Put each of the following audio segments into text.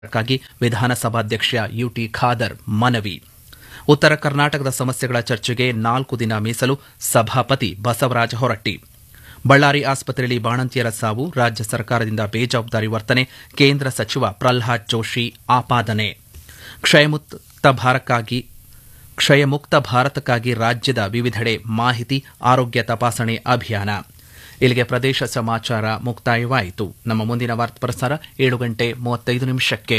ಕ್ಕಾಗಿ ವಿಧಾನಸಭಾಧ್ಯಕ್ಷ ಯುಟಿ ಖಾದರ್ ಮನವಿ ಉತ್ತರ ಕರ್ನಾಟಕದ ಸಮಸ್ಯೆಗಳ ಚರ್ಚೆಗೆ ನಾಲ್ಕು ದಿನ ಮೀಸಲು ಸಭಾಪತಿ ಬಸವರಾಜ ಹೊರಟ್ಟಿ ಬಳ್ಳಾರಿ ಆಸ್ಪತ್ರೆಯಲ್ಲಿ ಬಾಣಂತಿಯರ ಸಾವು ರಾಜ್ಯ ಸರ್ಕಾರದಿಂದ ಬೇಜವಾಬ್ದಾರಿ ವರ್ತನೆ ಕೇಂದ್ರ ಸಚಿವ ಪ್ರಲ್ಹಾದ್ ಜೋಶಿ ಆಪಾದನೆ ಕ್ಷಯಮುಕ್ತ ಭಾರಕ್ಕಾಗಿ ಕ್ಷಯಮುಕ್ತ ಭಾರತಕ್ಕಾಗಿ ರಾಜ್ಯದ ವಿವಿಧೆಡೆ ಮಾಹಿತಿ ಆರೋಗ್ಯ ತಪಾಸಣೆ ಅಭಿಯಾನ ಇಲ್ಲಿಗೆ ಪ್ರದೇಶ ಸಮಾಚಾರ ಮುಕ್ತಾಯವಾಯಿತು ನಮ್ಮ ಮುಂದಿನ ವಾರ್ತಾ ಪ್ರಸಾರ ಏಳು ಗಂಟೆ ಮೂವತ್ತೈದು ನಿಮಿಷಕ್ಕೆ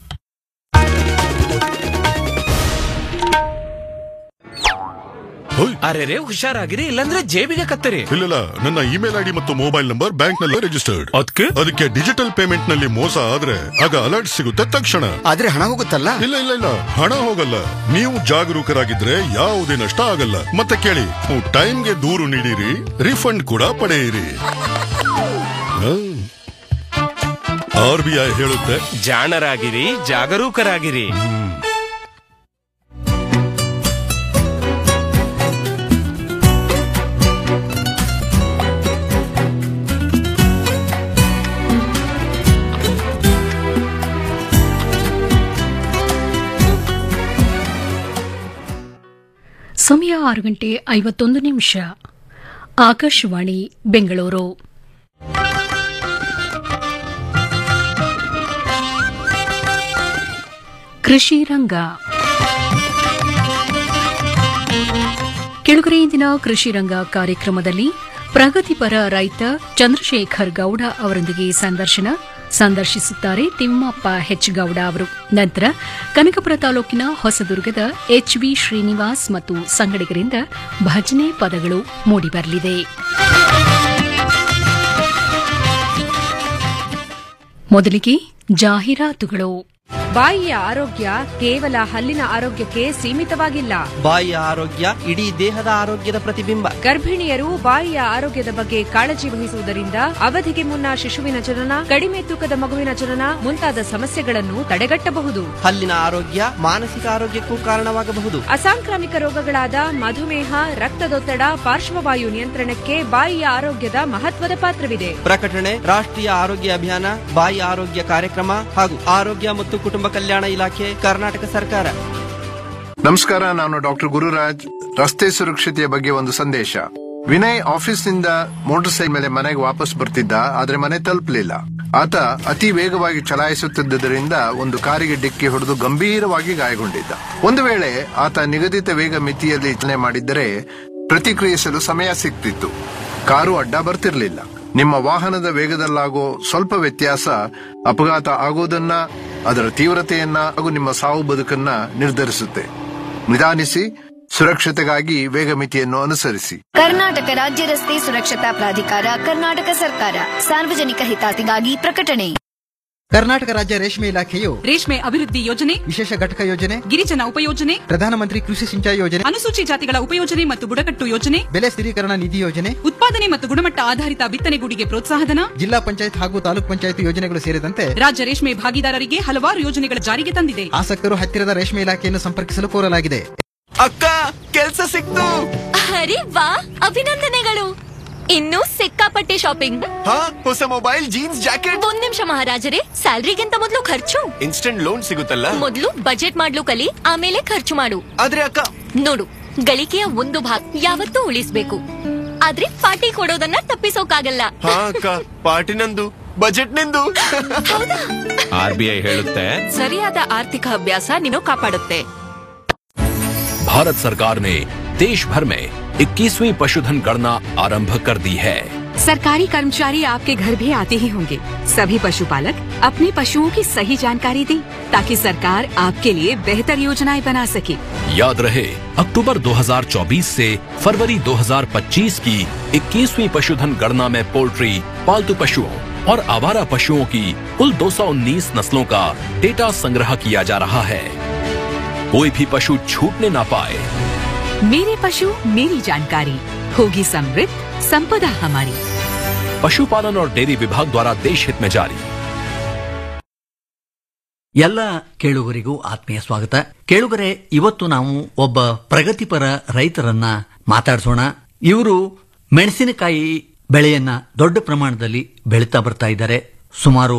ಹೋಯ್ ಅರೆ ಹುಷಾರಾಗಿರಿ ಇಲ್ಲಾಂದ್ರೆ ಜೇಬಿಗೆ ಕತ್ತರಿ ಇಲ್ಲ ನನ್ನ ಇಮೇಲ್ ಐಡಿ ಮತ್ತು ಮೊಬೈಲ್ ನಂಬರ್ ಬ್ಯಾಂಕ್ ನಲ್ಲಿ ರಿಜಿಸ್ಟರ್ಡ್ ಅದ್ಕೆ ಅದಕ್ಕೆ ಡಿಜಿಟಲ್ ಪೇಮೆಂಟ್ ನಲ್ಲಿ ಮೋಸ ಆದ್ರೆ ಆಗ ಅಲರ್ಟ್ ಸಿಗುತ್ತೆ ತಕ್ಷಣ ಆದ್ರೆ ಹಣ ಹೋಗುತ್ತಲ್ಲ ಇಲ್ಲ ಇಲ್ಲ ಇಲ್ಲ ಹಣ ಹೋಗಲ್ಲ ನೀವು ಜಾಗರೂಕರಾಗಿದ್ರೆ ಯಾವುದೇ ನಷ್ಟ ಆಗಲ್ಲ ಮತ್ತೆ ಕೇಳಿ ಟೈಮ್ಗೆ ದೂರು ನೀಡಿರಿ ರಿಫಂಡ್ ಕೂಡ ಪಡೆಯಿರಿ ಆರ್ ಬಿ ಐ ಹೇಳುತ್ತೆ ಜಾಣರಾಗಿರಿ ಜಾಗರೂಕರಾಗಿರಿ ಸಮಯ ಆರು ಗಂಟೆ ಐವತ್ತೊಂದು ನಿಮಿಷ ಆಕಾಶವಾಣಿ ಬೆಂಗಳೂರು ಕೃಷಿ ರಂಗ ಕೆಳಗರೆ ಇಂದಿನ ಕೃಷಿ ರಂಗ ಕಾರ್ಯಕ್ರಮದಲ್ಲಿ ಪ್ರಗತಿಪರ ರೈತ ಚಂದ್ರಶೇಖರ್ ಗೌಡ ಅವರೊಂದಿಗೆ ಸಂದರ್ಶನ ಸಂದರ್ಶಿಸುತ್ತಾರೆ ತಿಮ್ಮಪ್ಪ ಹೆಚ್ ಗೌಡ ಅವರು ನಂತರ ಕನಕಪುರ ತಾಲೂಕಿನ ಹೊಸದುರ್ಗದ ಎಚ್ವಿ ಶ್ರೀನಿವಾಸ್ ಮತ್ತು ಸಂಗಡಿಗರಿಂದ ಭಜನೆ ಪದಗಳು ಮೂಡಿಬರಲಿದೆ ಮೊದಲಿಗೆ ಜಾಹೀರಾತುಗಳು ಬಾಯಿಯ ಆರೋಗ್ಯ ಕೇವಲ ಹಲ್ಲಿನ ಆರೋಗ್ಯಕ್ಕೆ ಸೀಮಿತವಾಗಿಲ್ಲ ಬಾಯಿಯ ಆರೋಗ್ಯ ಇಡೀ ದೇಹದ ಆರೋಗ್ಯದ ಪ್ರತಿಬಿಂಬ ಗರ್ಭಿಣಿಯರು ಬಾಯಿಯ ಆರೋಗ್ಯದ ಬಗ್ಗೆ ಕಾಳಜಿ ವಹಿಸುವುದರಿಂದ ಅವಧಿಗೆ ಮುನ್ನ ಶಿಶುವಿನ ಜನನ ಕಡಿಮೆ ತೂಕದ ಮಗುವಿನ ಜನನ ಮುಂತಾದ ಸಮಸ್ಯೆಗಳನ್ನು ತಡೆಗಟ್ಟಬಹುದು ಹಲ್ಲಿನ ಆರೋಗ್ಯ ಮಾನಸಿಕ ಆರೋಗ್ಯಕ್ಕೂ ಕಾರಣವಾಗಬಹುದು ಅಸಾಂಕ್ರಾಮಿಕ ರೋಗಗಳಾದ ಮಧುಮೇಹ ರಕ್ತದೊತ್ತಡ ಪಾರ್ಶ್ವವಾಯು ನಿಯಂತ್ರಣಕ್ಕೆ ಬಾಯಿಯ ಆರೋಗ್ಯದ ಮಹತ್ವದ ಪಾತ್ರವಿದೆ ಪ್ರಕಟಣೆ ರಾಷ್ಟ್ರೀಯ ಆರೋಗ್ಯ ಅಭಿಯಾನ ಬಾಯಿ ಆರೋಗ್ಯ ಕಾರ್ಯಕ್ರಮ ಹಾಗೂ ಆರೋಗ್ಯ ಮತ್ತು ಕುಟುಂಬ ಕಲ್ಯಾಣ ಇಲಾಖೆ ಕರ್ನಾಟಕ ಸರ್ಕಾರ ನಮಸ್ಕಾರ ನಾನು ಡಾಕ್ಟರ್ ಗುರುರಾಜ್ ರಸ್ತೆ ಸುರಕ್ಷತೆಯ ಬಗ್ಗೆ ಒಂದು ಸಂದೇಶ ವಿನಯ್ ಆಫೀಸ್ನಿಂದ ಮೋಟಾರ್ ಸೈಕಲ್ ಮೇಲೆ ಮನೆಗೆ ವಾಪಸ್ ಬರ್ತಿದ್ದ ಆದ್ರೆ ಮನೆ ತಲುಪಲಿಲ್ಲ ಆತ ಅತಿ ವೇಗವಾಗಿ ಚಲಾಯಿಸುತ್ತಿದ್ದರಿಂದ ಒಂದು ಕಾರಿಗೆ ಡಿಕ್ಕಿ ಹೊಡೆದು ಗಂಭೀರವಾಗಿ ಗಾಯಗೊಂಡಿದ್ದ ಒಂದು ವೇಳೆ ಆತ ನಿಗದಿತ ವೇಗ ಮಿತಿಯಲ್ಲಿ ಚಲನೆ ಮಾಡಿದ್ದರೆ ಪ್ರತಿಕ್ರಿಯಿಸಲು ಸಮಯ ಸಿಗ್ತಿತ್ತು ಕಾರು ಅಡ್ಡ ಬರ್ತಿರ್ಲಿಲ್ಲ ನಿಮ್ಮ ವಾಹನದ ವೇಗದಲ್ಲಾಗೋ ಸ್ವಲ್ಪ ವ್ಯತ್ಯಾಸ ಅಪಘಾತ ಆಗೋದನ್ನ ಅದರ ತೀವ್ರತೆಯನ್ನ ಹಾಗೂ ನಿಮ್ಮ ಸಾವು ಬದುಕನ್ನ ನಿರ್ಧರಿಸುತ್ತೆ ನಿಧಾನಿಸಿ ಸುರಕ್ಷತೆಗಾಗಿ ವೇಗ ಮಿತಿಯನ್ನು ಅನುಸರಿಸಿ ಕರ್ನಾಟಕ ರಾಜ್ಯ ರಸ್ತೆ ಸುರಕ್ಷತಾ ಪ್ರಾಧಿಕಾರ ಕರ್ನಾಟಕ ಸರ್ಕಾರ ಸಾರ್ವಜನಿಕ ಹಿತಾತಿಗಾಗಿ ಪ್ರಕಟಣೆ ಕರ್ನಾಟಕ ರಾಜ್ಯ ರೇಷ್ಮೆ ಇಲಾಖೆಯು ರೇಷ್ಮೆ ಅಭಿವೃದ್ಧಿ ಯೋಜನೆ ವಿಶೇಷ ಘಟಕ ಯೋಜನೆ ಗಿರಿಜನ ಉಪಯೋಜನೆ ಪ್ರಧಾನಮಂತ್ರಿ ಕೃಷಿ ಸಿಂಚಾಯಿ ಯೋಜನೆ ಅನುಸೂಚಿ ಜಾತಿಗಳ ಉಪಯೋಜನೆ ಮತ್ತು ಬುಡಕಟ್ಟು ಯೋಜನೆ ಬೆಲೆ ಸ್ಥಿರೀಕರಣ ನಿಧಿ ಯೋಜನೆ ಉತ್ಪಾದನೆ ಮತ್ತು ಗುಣಮಟ್ಟ ಆಧಾರಿತ ಬಿತ್ತನೆಗೂಡಿಗೆ ಪ್ರೋತ್ಸಾಹಧನ ಜಿಲ್ಲಾ ಪಂಚಾಯತ್ ಹಾಗೂ ತಾಲೂಕ್ ಪಂಚಾಯತ್ ಯೋಜನೆಗಳು ಸೇರಿದಂತೆ ರಾಜ್ಯ ರೇಷ್ಮೆ ಭಾಗಿದಾರರಿಗೆ ಹಲವಾರು ಯೋಜನೆಗಳ ಜಾರಿಗೆ ತಂದಿದೆ ಆಸಕ್ತರು ಹತ್ತಿರದ ರೇಷ್ಮೆ ಇಲಾಖೆಯನ್ನು ಸಂಪರ್ಕಿಸಲು ಕೋರಲಾಗಿದೆ ಅಕ್ಕ ಕೆಲ್ಸ ಸಿಕ್ತು ಅರೆ ವಾ ಅಭಿನಂದನೆಗಳು ಇನ್ನೂ ಸಿಕ್ಕಾಪಟ್ಟೆ ಶಾಪಿಂಗ್ ಹಾ ಹೊಸ ಮೊಬೈಲ್ ಜೀನ್ಸ್ ಜಾಕೆಟ್ ಒಂದ್ ನಿಮಿಷ ಮಹಾರಾಜರೇ ಸ್ಯಾಲ್ರಿಗಿಂತ ಮೊದಲು ಖರ್ಚು ಇನ್ಸ್ಟೆಂಟ್ ಲೋನ್ ಸಿಗುತ್ತಲ್ಲ ಮೊದಲು ಬಜೆಟ್ ಮಾಡ್ಲು ಕಲಿ ಆಮೇಲೆ ಖರ್ಚು ಮಾಡು ಆದ್ರೆ ಅಕ್ಕ ನೋಡು ಗಳಿಕೆಯ ಒಂದು ಭಾಗ ಯಾವತ್ತೂ ಉಳಿಸ್ಬೇಕು ಆದ್ರೆ ಪಾರ್ಟಿ ಕೊಡೋದನ್ನ ತಪ್ಪಿಸೋಕಾಗಲ್ಲ ಹಾ ಅಕ್ಕ ಪಾರ್ಟಿ ನಂದು ಬಜೆಟ್ ನಿಂದು ಆರ್ ಬಿ ಐ ಹೇಳುತ್ತೆ ಸರಿಯಾದ ಆರ್ಥಿಕ ಅಭ್ಯಾಸ ನೀನು ಕಾಪಾಡುತ್ತೆ भारत सरकार ने देश भर में 21वीं पशुधन गणना आरंभ कर दी है सरकारी कर्मचारी आपके घर भी आते ही होंगे सभी पशुपालक अपने पशुओं की सही जानकारी दें ताकि सरकार आपके लिए बेहतर योजनाएं बना सके याद रहे अक्टूबर 2024 से फरवरी 2025 की 21वीं पशुधन गणना में पोल्ट्री पालतू पशुओं और आवारा पशुओं की कुल 219 नस्लों का डेटा संग्रह किया जा रहा है कोई भी पशु छूटने ना पाए मेरे पशु मेरी जानकारी होगी समृद्ध संपदा हमारी पशुपालन और डेयरी विभाग द्वारा देश हित में जारी ಎಲ್ಲ ಕೇಳುಗರಿಗೂ ಆತ್ಮೀಯ ಸ್ವಾಗತ ಕೇಳುಗರೆ ಇವತ್ತು ನಾವು ಒಬ್ಬ ಪ್ರಗತಿಪರ ರೈತರನ್ನ ಮಾತಾಡಿಸೋಣ ಇವರು ಮೆಣಸಿನಕಾಯಿ ಬೆಳೆಯನ್ನ ದೊಡ್ಡ ಪ್ರಮಾಣದಲ್ಲಿ ಬೆಳೀತಾ ಬರ್ತಾ ಇದ್ದಾರೆ ಸುಮಾರು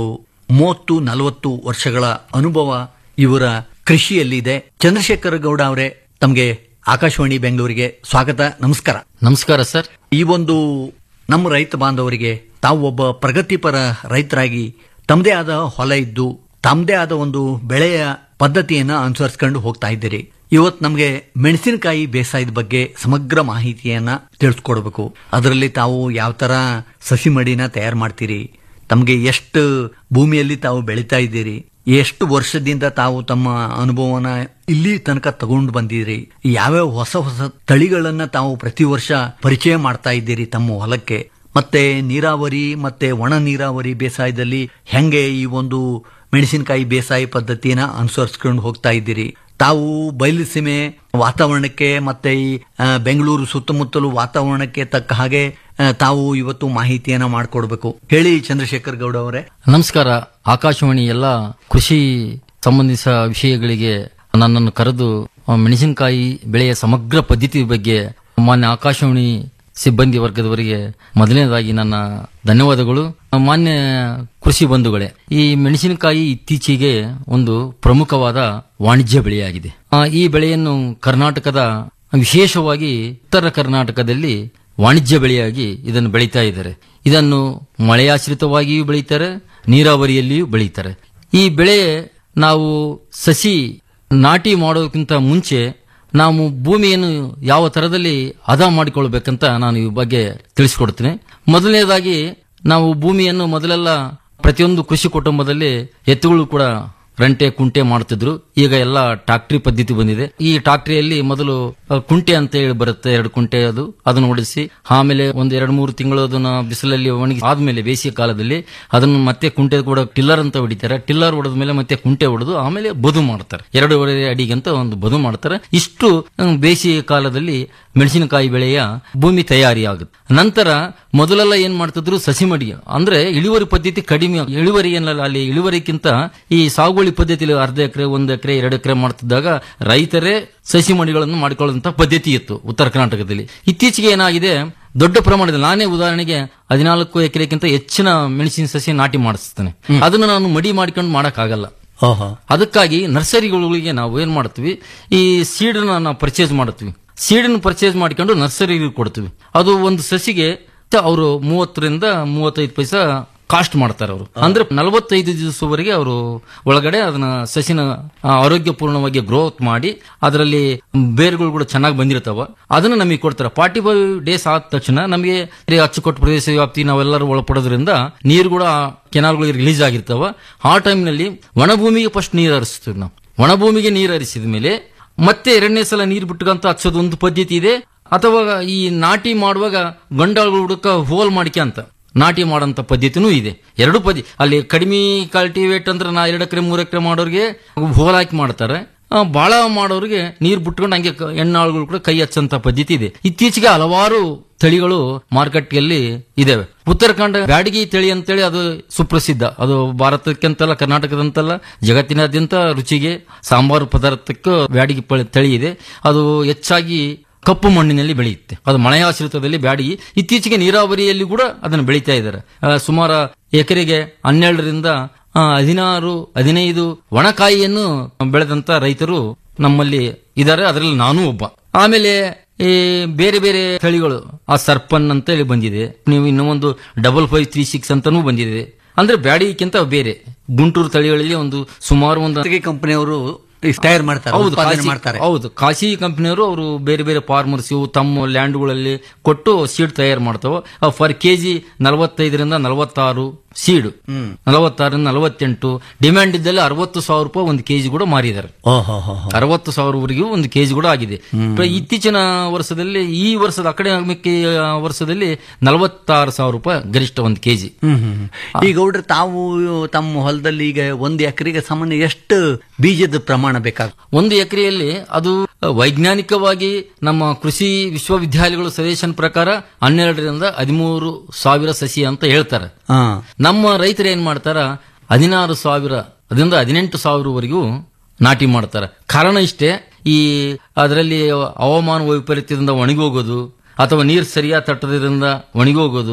ಮೂವತ್ತು ನಲವತ್ತು ವರ್ಷಗಳ ಅನುಭವ ಇವರ ಕೃಷಿಯಲ್ಲಿದೆ ಚಂದ್ರಶೇಖರ ಗೌಡ ಅವರೇ ತಮಗೆ ಆಕಾಶವಾಣಿ ಬೆಂಗಳೂರಿಗೆ ಸ್ವಾಗತ ನಮಸ್ಕಾರ ನಮಸ್ಕಾರ ಸರ್ ಈ ಒಂದು ನಮ್ಮ ರೈತ ಬಾಂಧವರಿಗೆ ತಾವು ಒಬ್ಬ ಪ್ರಗತಿಪರ ರೈತರಾಗಿ ತಮ್ಮದೇ ಆದ ಹೊಲ ಇದ್ದು ತಮ್ಮದೇ ಆದ ಒಂದು ಬೆಳೆಯ ಪದ್ಧತಿಯನ್ನ ಅನುಸರಿಸ್ಕೊಂಡು ಹೋಗ್ತಾ ಇದ್ದೀರಿ ಇವತ್ತು ನಮಗೆ ಮೆಣಸಿನಕಾಯಿ ಬೇಸಾಯದ ಬಗ್ಗೆ ಸಮಗ್ರ ಮಾಹಿತಿಯನ್ನ ತಿಳಿಸ್ಕೊಡ್ಬೇಕು ಅದರಲ್ಲಿ ತಾವು ಯಾವ ತರ ಸಸಿ ಮಡಿನ ತಯಾರು ಮಾಡ್ತೀರಿ ತಮಗೆ ಎಷ್ಟು ಭೂಮಿಯಲ್ಲಿ ತಾವು ಬೆಳೀತಾ ಇದ್ದೀರಿ ಎಷ್ಟು ವರ್ಷದಿಂದ ತಾವು ತಮ್ಮ ಅನುಭವನ ಇಲ್ಲಿ ತನಕ ತಗೊಂಡು ಬಂದಿರಿ ಯಾವ್ಯಾವ ಹೊಸ ಹೊಸ ತಳಿಗಳನ್ನ ತಾವು ಪ್ರತಿ ವರ್ಷ ಪರಿಚಯ ಮಾಡ್ತಾ ಇದ್ದೀರಿ ತಮ್ಮ ಹೊಲಕ್ಕೆ ಮತ್ತೆ ನೀರಾವರಿ ಮತ್ತೆ ಒಣ ನೀರಾವರಿ ಬೇಸಾಯದಲ್ಲಿ ಹೆಂಗೆ ಈ ಒಂದು ಮೆಣಸಿನಕಾಯಿ ಬೇಸಾಯ ಪದ್ಧತಿನ ಅನುಸರಿಸ್ಕೊಂಡು ಹೋಗ್ತಾ ಇದ್ದೀರಿ ತಾವು ಬಯಲು ಸೀಮೆ ವಾತಾವರಣಕ್ಕೆ ಮತ್ತೆ ಈ ಆ, ಬೆಂಗಳೂರು ಸುತ್ತಮುತ್ತಲು ವಾತಾವರಣಕ್ಕೆ ತಕ್ಕ ಹಾಗೆ ಆ, ತಾವು ಇವತ್ತು ಮಾಹಿತಿಯನ್ನ ಮಾಡಿಕೊಡ್ಬೇಕು ಹೇಳಿ ಚಂದ್ರಶೇಖರ್ ಗೌಡ ಅವರೇ ನಮಸ್ಕಾರ ಆಕಾಶವಾಣಿ ಎಲ್ಲ ಕೃಷಿ ಸಂಬಂಧಿಸ ವಿಷಯಗಳಿಗೆ ನನ್ನನ್ನು ಕರೆದು ಆ, ಮೆಣಸಿನಕಾಯಿ ಬೆಳೆಯ ಸಮಗ್ರ ಪದ್ಧತಿ ಬಗ್ಗೆ ಮಾನ್ಯ ಆಕಾಶವಾಣಿ ಸಿಬ್ಬಂದಿ ವರ್ಗದವರಿಗೆ ಮೊದಲನೇದಾಗಿ ನನ್ನ ಧನ್ಯವಾದಗಳು ಮಾನ್ಯ ಕೃಷಿ ಬಂಧುಗಳೇ ಈ ಮೆಣಸಿನಕಾಯಿ ಇತ್ತೀಚೆಗೆ ಒಂದು ಪ್ರಮುಖವಾದ ವಾಣಿಜ್ಯ ಬೆಳೆಯಾಗಿದೆ ಆ, ಈ ಬೆಳೆಯನ್ನು ಕರ್ನಾಟಕದ ವಿಶೇಷವಾಗಿ ಉತ್ತರ ಕರ್ನಾಟಕದಲ್ಲಿ ವಾಣಿಜ್ಯ ಬೆಳೆಯಾಗಿ ಇದನ್ನು ಬೆಳೀತಾ ಇದ್ದಾರೆ ಇದನ್ನು ಮಳೆಯಾಶ್ರಿತವಾಗಿಯೂ ಬೆಳೀತಾರೆ ನೀರಾವರಿಯಲ್ಲಿಯೂ ಬೆಳೀತಾರೆ ಈ ಬೆಳೆ ನಾವು ಸಸಿ ನಾಟಿ ಮಾಡೋದಕ್ಕಿಂತ ಮುಂಚೆ ನಾವು ಭೂಮಿಯನ್ನು ಯಾವ ತರದಲ್ಲಿ ಹದ ಮಾಡಿಕೊಳ್ಬೇಕಂತ ನಾನು ಈ ಬಗ್ಗೆ ತಿಳಿಸ್ಕೊಡ್ತೀನಿ ಮೊದಲನೇದಾಗಿ ನಾವು ಭೂಮಿಯನ್ನು ಮೊದಲೆಲ್ಲ ಪ್ರತಿಯೊಂದು ಕೃಷಿ ಕುಟುಂಬದಲ್ಲಿ ಎತ್ತುಗಳು ಕೂಡ ರಂಟೆ ಕುಂಟೆ ಮಾಡ್ತಿದ್ರು ಈಗ ಎಲ್ಲ ಟ್ರಾಕ್ಟ್ರಿ ಪದ್ಧತಿ ಬಂದಿದೆ ಈ ಟ್ರಾಕ್ಟ್ರಿಯಲ್ಲಿ ಮೊದಲು ಅ, ಕುಂಟೆ ಅಂತ ಹೇಳಿ ಬರುತ್ತೆ ಎರಡು ಕುಂಟೆ ಅದು ಅದನ್ನು ಓಡಿಸಿ ಆಮೇಲೆ ಒಂದು ಎರಡು ಮೂರು ತಿಂಗಳು ಅದನ್ನ ಬಿಸಿಲಲ್ಲಿ ಒಣಗಿ ಆದ್ಮೇಲೆ ಬೇಸಿಗೆ ಕಾಲದಲ್ಲಿ ಅದನ್ನು ಮತ್ತೆ ಕುಂಟೆ ಕೂಡ ಟಿಲ್ಲರ್ ಅಂತ ಹೊಡಿತಾರೆ ಟಿಲ್ಲರ್ ಹೊಡೆದ ಮೇಲೆ ಮತ್ತೆ ಕುಂಟೆ ಹೊಡೆದು ಆಮೇಲೆ ಬದು ಮಾಡ್ತಾರೆ ಎರಡೂವರೆ ಅಡಿಗೆ ಅಂತ ಒಂದು ಬದು ಮಾಡ್ತಾರೆ ಇಷ್ಟು ಅ, ಬೇಸಿಗೆ ಕಾಲದಲ್ಲಿ ಮೆಣಸಿನಕಾಯಿ ಬೆಳೆಯ ಭೂಮಿ ತಯಾರಿ ಆಗುತ್ತೆ ನಂತರ ಮೊದಲೆಲ್ಲ ಏನ್ ಮಾಡ್ತಿದ್ರು ಸಸಿ ಮಡಿ ಅಂದ್ರೆ ಇಳುವರಿ ಪದ್ಧತಿ ಕಡಿಮೆ ಇಳುವರಿ ಏನಲ್ಲ ಅಲ್ಲಿ ಇಳುವರಿಗಿಂತ ಈ ಸಾಗುವಳಿ ಪದ್ಧತಿಯಲ್ಲಿ ಅರ್ಧ ಎಕರೆ ಒಂದು ಎಕರೆ ಎರಡು ಎಕರೆ ಮಾಡ್ತಿದ್ದಾಗ ರೈತರೇ ಸಸಿ ಮಡಿಗಳನ್ನು ಮಾಡಿಕೊಳ್ಳುವಂತ ಪದ್ಧತಿ ಇತ್ತು ಉತ್ತರ ಕರ್ನಾಟಕದಲ್ಲಿ ಇತ್ತೀಚೆಗೆ ಏನಾಗಿದೆ ದೊಡ್ಡ ಪ್ರಮಾಣದಲ್ಲಿ ನಾನೇ ಉದಾಹರಣೆಗೆ ಹದಿನಾಲ್ಕು ಎಕರೆಗಿಂತ ಹೆಚ್ಚಿನ ಮೆಣಸಿನ ಸಸಿ ನಾಟಿ ಮಾಡಿಸ್ತೇನೆ ಅದನ್ನು ನಾನು ಮಡಿ ಮಾಡ್ಕೊಂಡು ಮಾಡಕ್ಕಾಗಲ್ಲ ಅದಕ್ಕಾಗಿ ನರ್ಸರಿಗಳಿಗೆ ನಾವು ಏನ್ ಮಾಡ್ತೀವಿ ಈ ಸೀಡನ್ನ ನಾವು ಪರ್ಚೇಸ್ ಮಾಡ್ತೀವಿ ಸೀಡನ್ನು ಪರ್ಚೇಸ್ ಮಾಡ್ಕೊಂಡು ನರ್ಸರಿಗೆ ಕೊಡ್ತೀವಿ ಅದು ಒಂದು ಸಸಿಗೆ ಅವರು ಮೂವತ್ತರಿಂದ ಮೂವತ್ತೈದು ಪೈಸಾ ಕಾಸ್ಟ್ ಮಾಡ್ತಾರೆ ಅವರು ಅಂದ್ರೆ ನಲವತ್ತೈದು ದಿವಸವರೆಗೆ ಅವರು ಒಳಗಡೆ ಅದನ್ನ ಸಸಿನ ಆ, ಆರೋಗ್ಯಪೂರ್ಣವಾಗಿ ಗ್ರೋತ್ ಮಾಡಿ ಅದರಲ್ಲಿ ಬೇರುಗಳು ಕೂಡ ಚೆನ್ನಾಗಿ ಬಂದಿರ್ತಾವ ಅದನ್ನ ನಮಗೆ ಕೊಡ್ತಾರೆ ಫಾರ್ಟಿ ಫೈವ್ ಡೇಸ್ ಆದ ತಕ್ಷಣ ನಮಗೆ ಈ ಅಚ್ಚುಕಟ್ಟು ಪ್ರದೇಶ ವ್ಯಾಪ್ತಿ ನಾವೆಲ್ಲರೂ ಒಳಪಡೋದ್ರಿಂದ ನೀರು ಕೂಡ ಕೆನಾಲ್ಗಳಿಗೆ ರಿಲೀಸ್ ಆಗಿರ್ತಾವ ಆ ಟೈಮ್ನಲ್ಲಿ ಒಣಭೂಮಿಗೆ ಫಸ್ಟ್ ನೀರು ಹರಿಸ್ತೀವಿ ನಾವು ಒಣಭೂಮಿಗೆ ನೀರು ಹರಿಸಿದ ಮೇಲೆ ಮತ್ತೆ ಎರಡನೇ ಸಲ ನೀರು ಬಿಟ್ಟುಕಂತ ಹಚ್ಚೋದು ಒಂದು ಪದ್ಧತಿ ಇದೆ ಅಥವಾ ಈ ನಾಟಿ ಮಾಡುವಾಗ ಗಂಡಾಳುಗಳು ಹುಡುಕ ಹೋಲ್ ಮಾಡಿಕೆ ಅಂತ ನಾಟಿ ಮಾಡೋಂಥ ಪದ್ಧತಿನೂ ಇದೆ ಎರಡು ಪದ್ಧತಿ ಅಲ್ಲಿ ಕಡಿಮೆ ಕಲ್ಟಿವೇಟ್ ಅಂದ್ರೆ ನಾ ಎರಡು ಎಕರೆ ಮೂರು ಎಕರೆ ಮಾಡೋರಿಗೆ ಹೋಲ್ ಹಾಕಿ ಮಾಡ್ತಾರೆ ಆ, ಬಾಳ ಮಾಡೋರಿಗೆ ನೀರು ಬಿಟ್ಕೊಂಡು ಹಂಗೆ ಕ- ಹೆಣ್ಣಾಳುಗಳು ಕೂಡ ಕೈ ಹಚ್ಚಂತ ಪದ್ಧತಿ ಇದೆ ಇತ್ತೀಚೆಗೆ ಹಲವಾರು ತಳಿಗಳು ಮಾರುಕಟ್ಟೆಯಲ್ಲಿ ಇದಾವೆ ಉತ್ತರಾಖಂಡ ಬ್ಯಾಡಗಿ ತಳಿ ಅಂತೇಳಿ ಅದು ಸುಪ್ರಸಿದ್ಧ ಅದು ಭಾರತಕ್ಕೆಂತಲ್ಲ ಕರ್ನಾಟಕದಂತಲ್ಲ ಜಗತ್ತಿನಾದ್ಯಂತ ರುಚಿಗೆ ಸಾಂಬಾರು ಪದಾರ್ಥಕ್ಕೂ ಬ್ಯಾಡಗಿ ಪಳಿ- ತಳಿ ಇದೆ ಅದು ಹೆಚ್ಚಾಗಿ ಕಪ್ಪು ಮಣ್ಣಿನಲ್ಲಿ ಬೆಳೆಯುತ್ತೆ ಅದು ಮಳೆಯಾಶ್ರಿತದಲ್ಲಿ ಬ್ಯಾಡಗಿ ಇತ್ತೀಚೆಗೆ ನೀರಾವರಿಯಲ್ಲಿ ಕೂಡ ಅದನ್ನು ಬೆಳೀತಾ ಇದ್ದಾರೆ ಆ, ಸುಮಾರು ಎಕರೆಗೆ ಹನ್ನೆರಡರಿಂದ ಆ, ಹದಿನಾರು ಹದಿನೈದು ಒಣಕಾಯಿಯನ್ನು ಬೆಳೆದಂತ ರೈತರು ನಮ್ಮಲ್ಲಿ ಇದ್ದಾರೆ ಅದರಲ್ಲಿ ನಾನೂ ಒಬ್ಬ ಆಮೇಲೆ ಈ ಬೇರೆ ಬೇರೆ ತಳಿಗಳು ಆ ಸರ್ಪನ್ ಅಂತ ಹೇಳಿ ಬಂದಿದೆ ನೀವು ಇನ್ನೂ ಒಂದು ಡಬಲ್ ಫೈವ್ ತ್ರೀ ಸಿಕ್ಸ್ ಅಂತಾನೂ ಬಂದಿದೆ ಅಂದ್ರೆ ಬ್ಯಾಡಿಗಿಂತ ಬೇರೆ ಗುಂಟೂರು ತಳಿಗಳಲ್ಲಿ ಒಂದು ಸುಮಾರು ಒಂದು ಕಂಪನಿಯವರು ತಯಾರು ಮಾಡ್ತಾರೆ ಹೌದು ಉತ್ಪಾದನೆ ಖಾಸಿ- ಮಾಡ್ತಾರೆ ಹೌದು ಖಾಸಿ ಕಂಪನಿಯವರು ಅವರು ಬೇರೆ ಬೇರೆ ಫಾರ್ಮರ್ಸ್ ಇವು ತಮ್ಮ ಲ್ಯಾಂಡ್ಗಳಲ್ಲಿ ಕೊಟ್ಟು ಸೀಡ್ ತಯಾರು ಮಾಡ್ತಾವ ಫರ್ ಕೆಜಿ ನಲವತ್ತೈದರಿಂದ ನಲವತ್ತಾರು ಸೀಡ್ ನಲವತ್ತಾರರಿಂದ ನಲವತ್ತೆಂಟು ಡಿಮ್ಯಾಂಡ್ ಇದ್ದಲ್ಲಿ ಅರವತ್ತು ಸಾವಿರ ರೂಪಾಯಿ ಒಂದು ಕೆಜಿ ಕೂಡ ಮಾರಿದ್ದಾರೆ ಅರವತ್ತು ಸಾವಿರವರೆಗೂ ಒಂದು ಕೆಜಿ ಕೂಡ ಆಗಿದೆ ಪ್ರ- ಇತ್ತೀಚಿನ ವರ್ಷದಲ್ಲಿ ಈ ವರ್ಷದ ಅಕಾಡೆಮಿಕ್ ವರ್ಷದಲ್ಲಿ ನಲವತ್ತಾರು ಸಾವಿರ ರೂಪಾಯಿ ಗರಿಷ್ಠ ಒಂದು ಕೆಜಿ ಹ್ಮ್ ಹ್ಮ್ ಹ್ಮ್. ಈಗ ಗೌಡ್ರೆ ತಾವು ತಮ್ಮ ಹೊಲದಲ್ಲಿ ಈಗ ಒಂದು ಎಕರೆಗೆ ಸಾಮಾನ್ಯ ಎಷ್ಟು ಬೀಜದ ಪ್ರಮಾಣ ಬೇಕಾಗುತ್ತೆ ಒಂದು ಎಕರೆಯಲ್ಲಿ ಅದು ವೈಜ್ಞಾನಿಕವಾಗಿ ನಮ್ಮ ಕೃಷಿ ವಿಶ್ವವಿದ್ಯಾಲಯಗಳು ಸಜೆಷನ್ ಪ್ರಕಾರ ಹನ್ನೆರಡರಿಂದ ಹದಿಮೂರು ಸಾವಿರ ಸಸಿ ಅಂತ ಹೇಳ್ತಾರೆ ನಮ್ಮ ರೈತರು ಏನ್ ಮಾಡ್ತಾರ ಹದಿನಾರು ಸಾವಿರ ಅದರಿಂದ ಹದಿನೆಂಟು ಸಾವಿರವರೆಗೂ ನಾಟಿ ಮಾಡ್ತಾರೆ ಕಾರಣ ಇಷ್ಟೇ ಈ ಅದರಲ್ಲಿ ಹವಾಮಾನ ವೈಪರೀತ್ಯದಿಂದ ಒಣಗೋಗೋದು ಅಥವಾ ನೀರು ಸರಿಯಾಗಿ ತಟ್ಟದ್ರಿಂದ ಒಣಗೋಗೋದು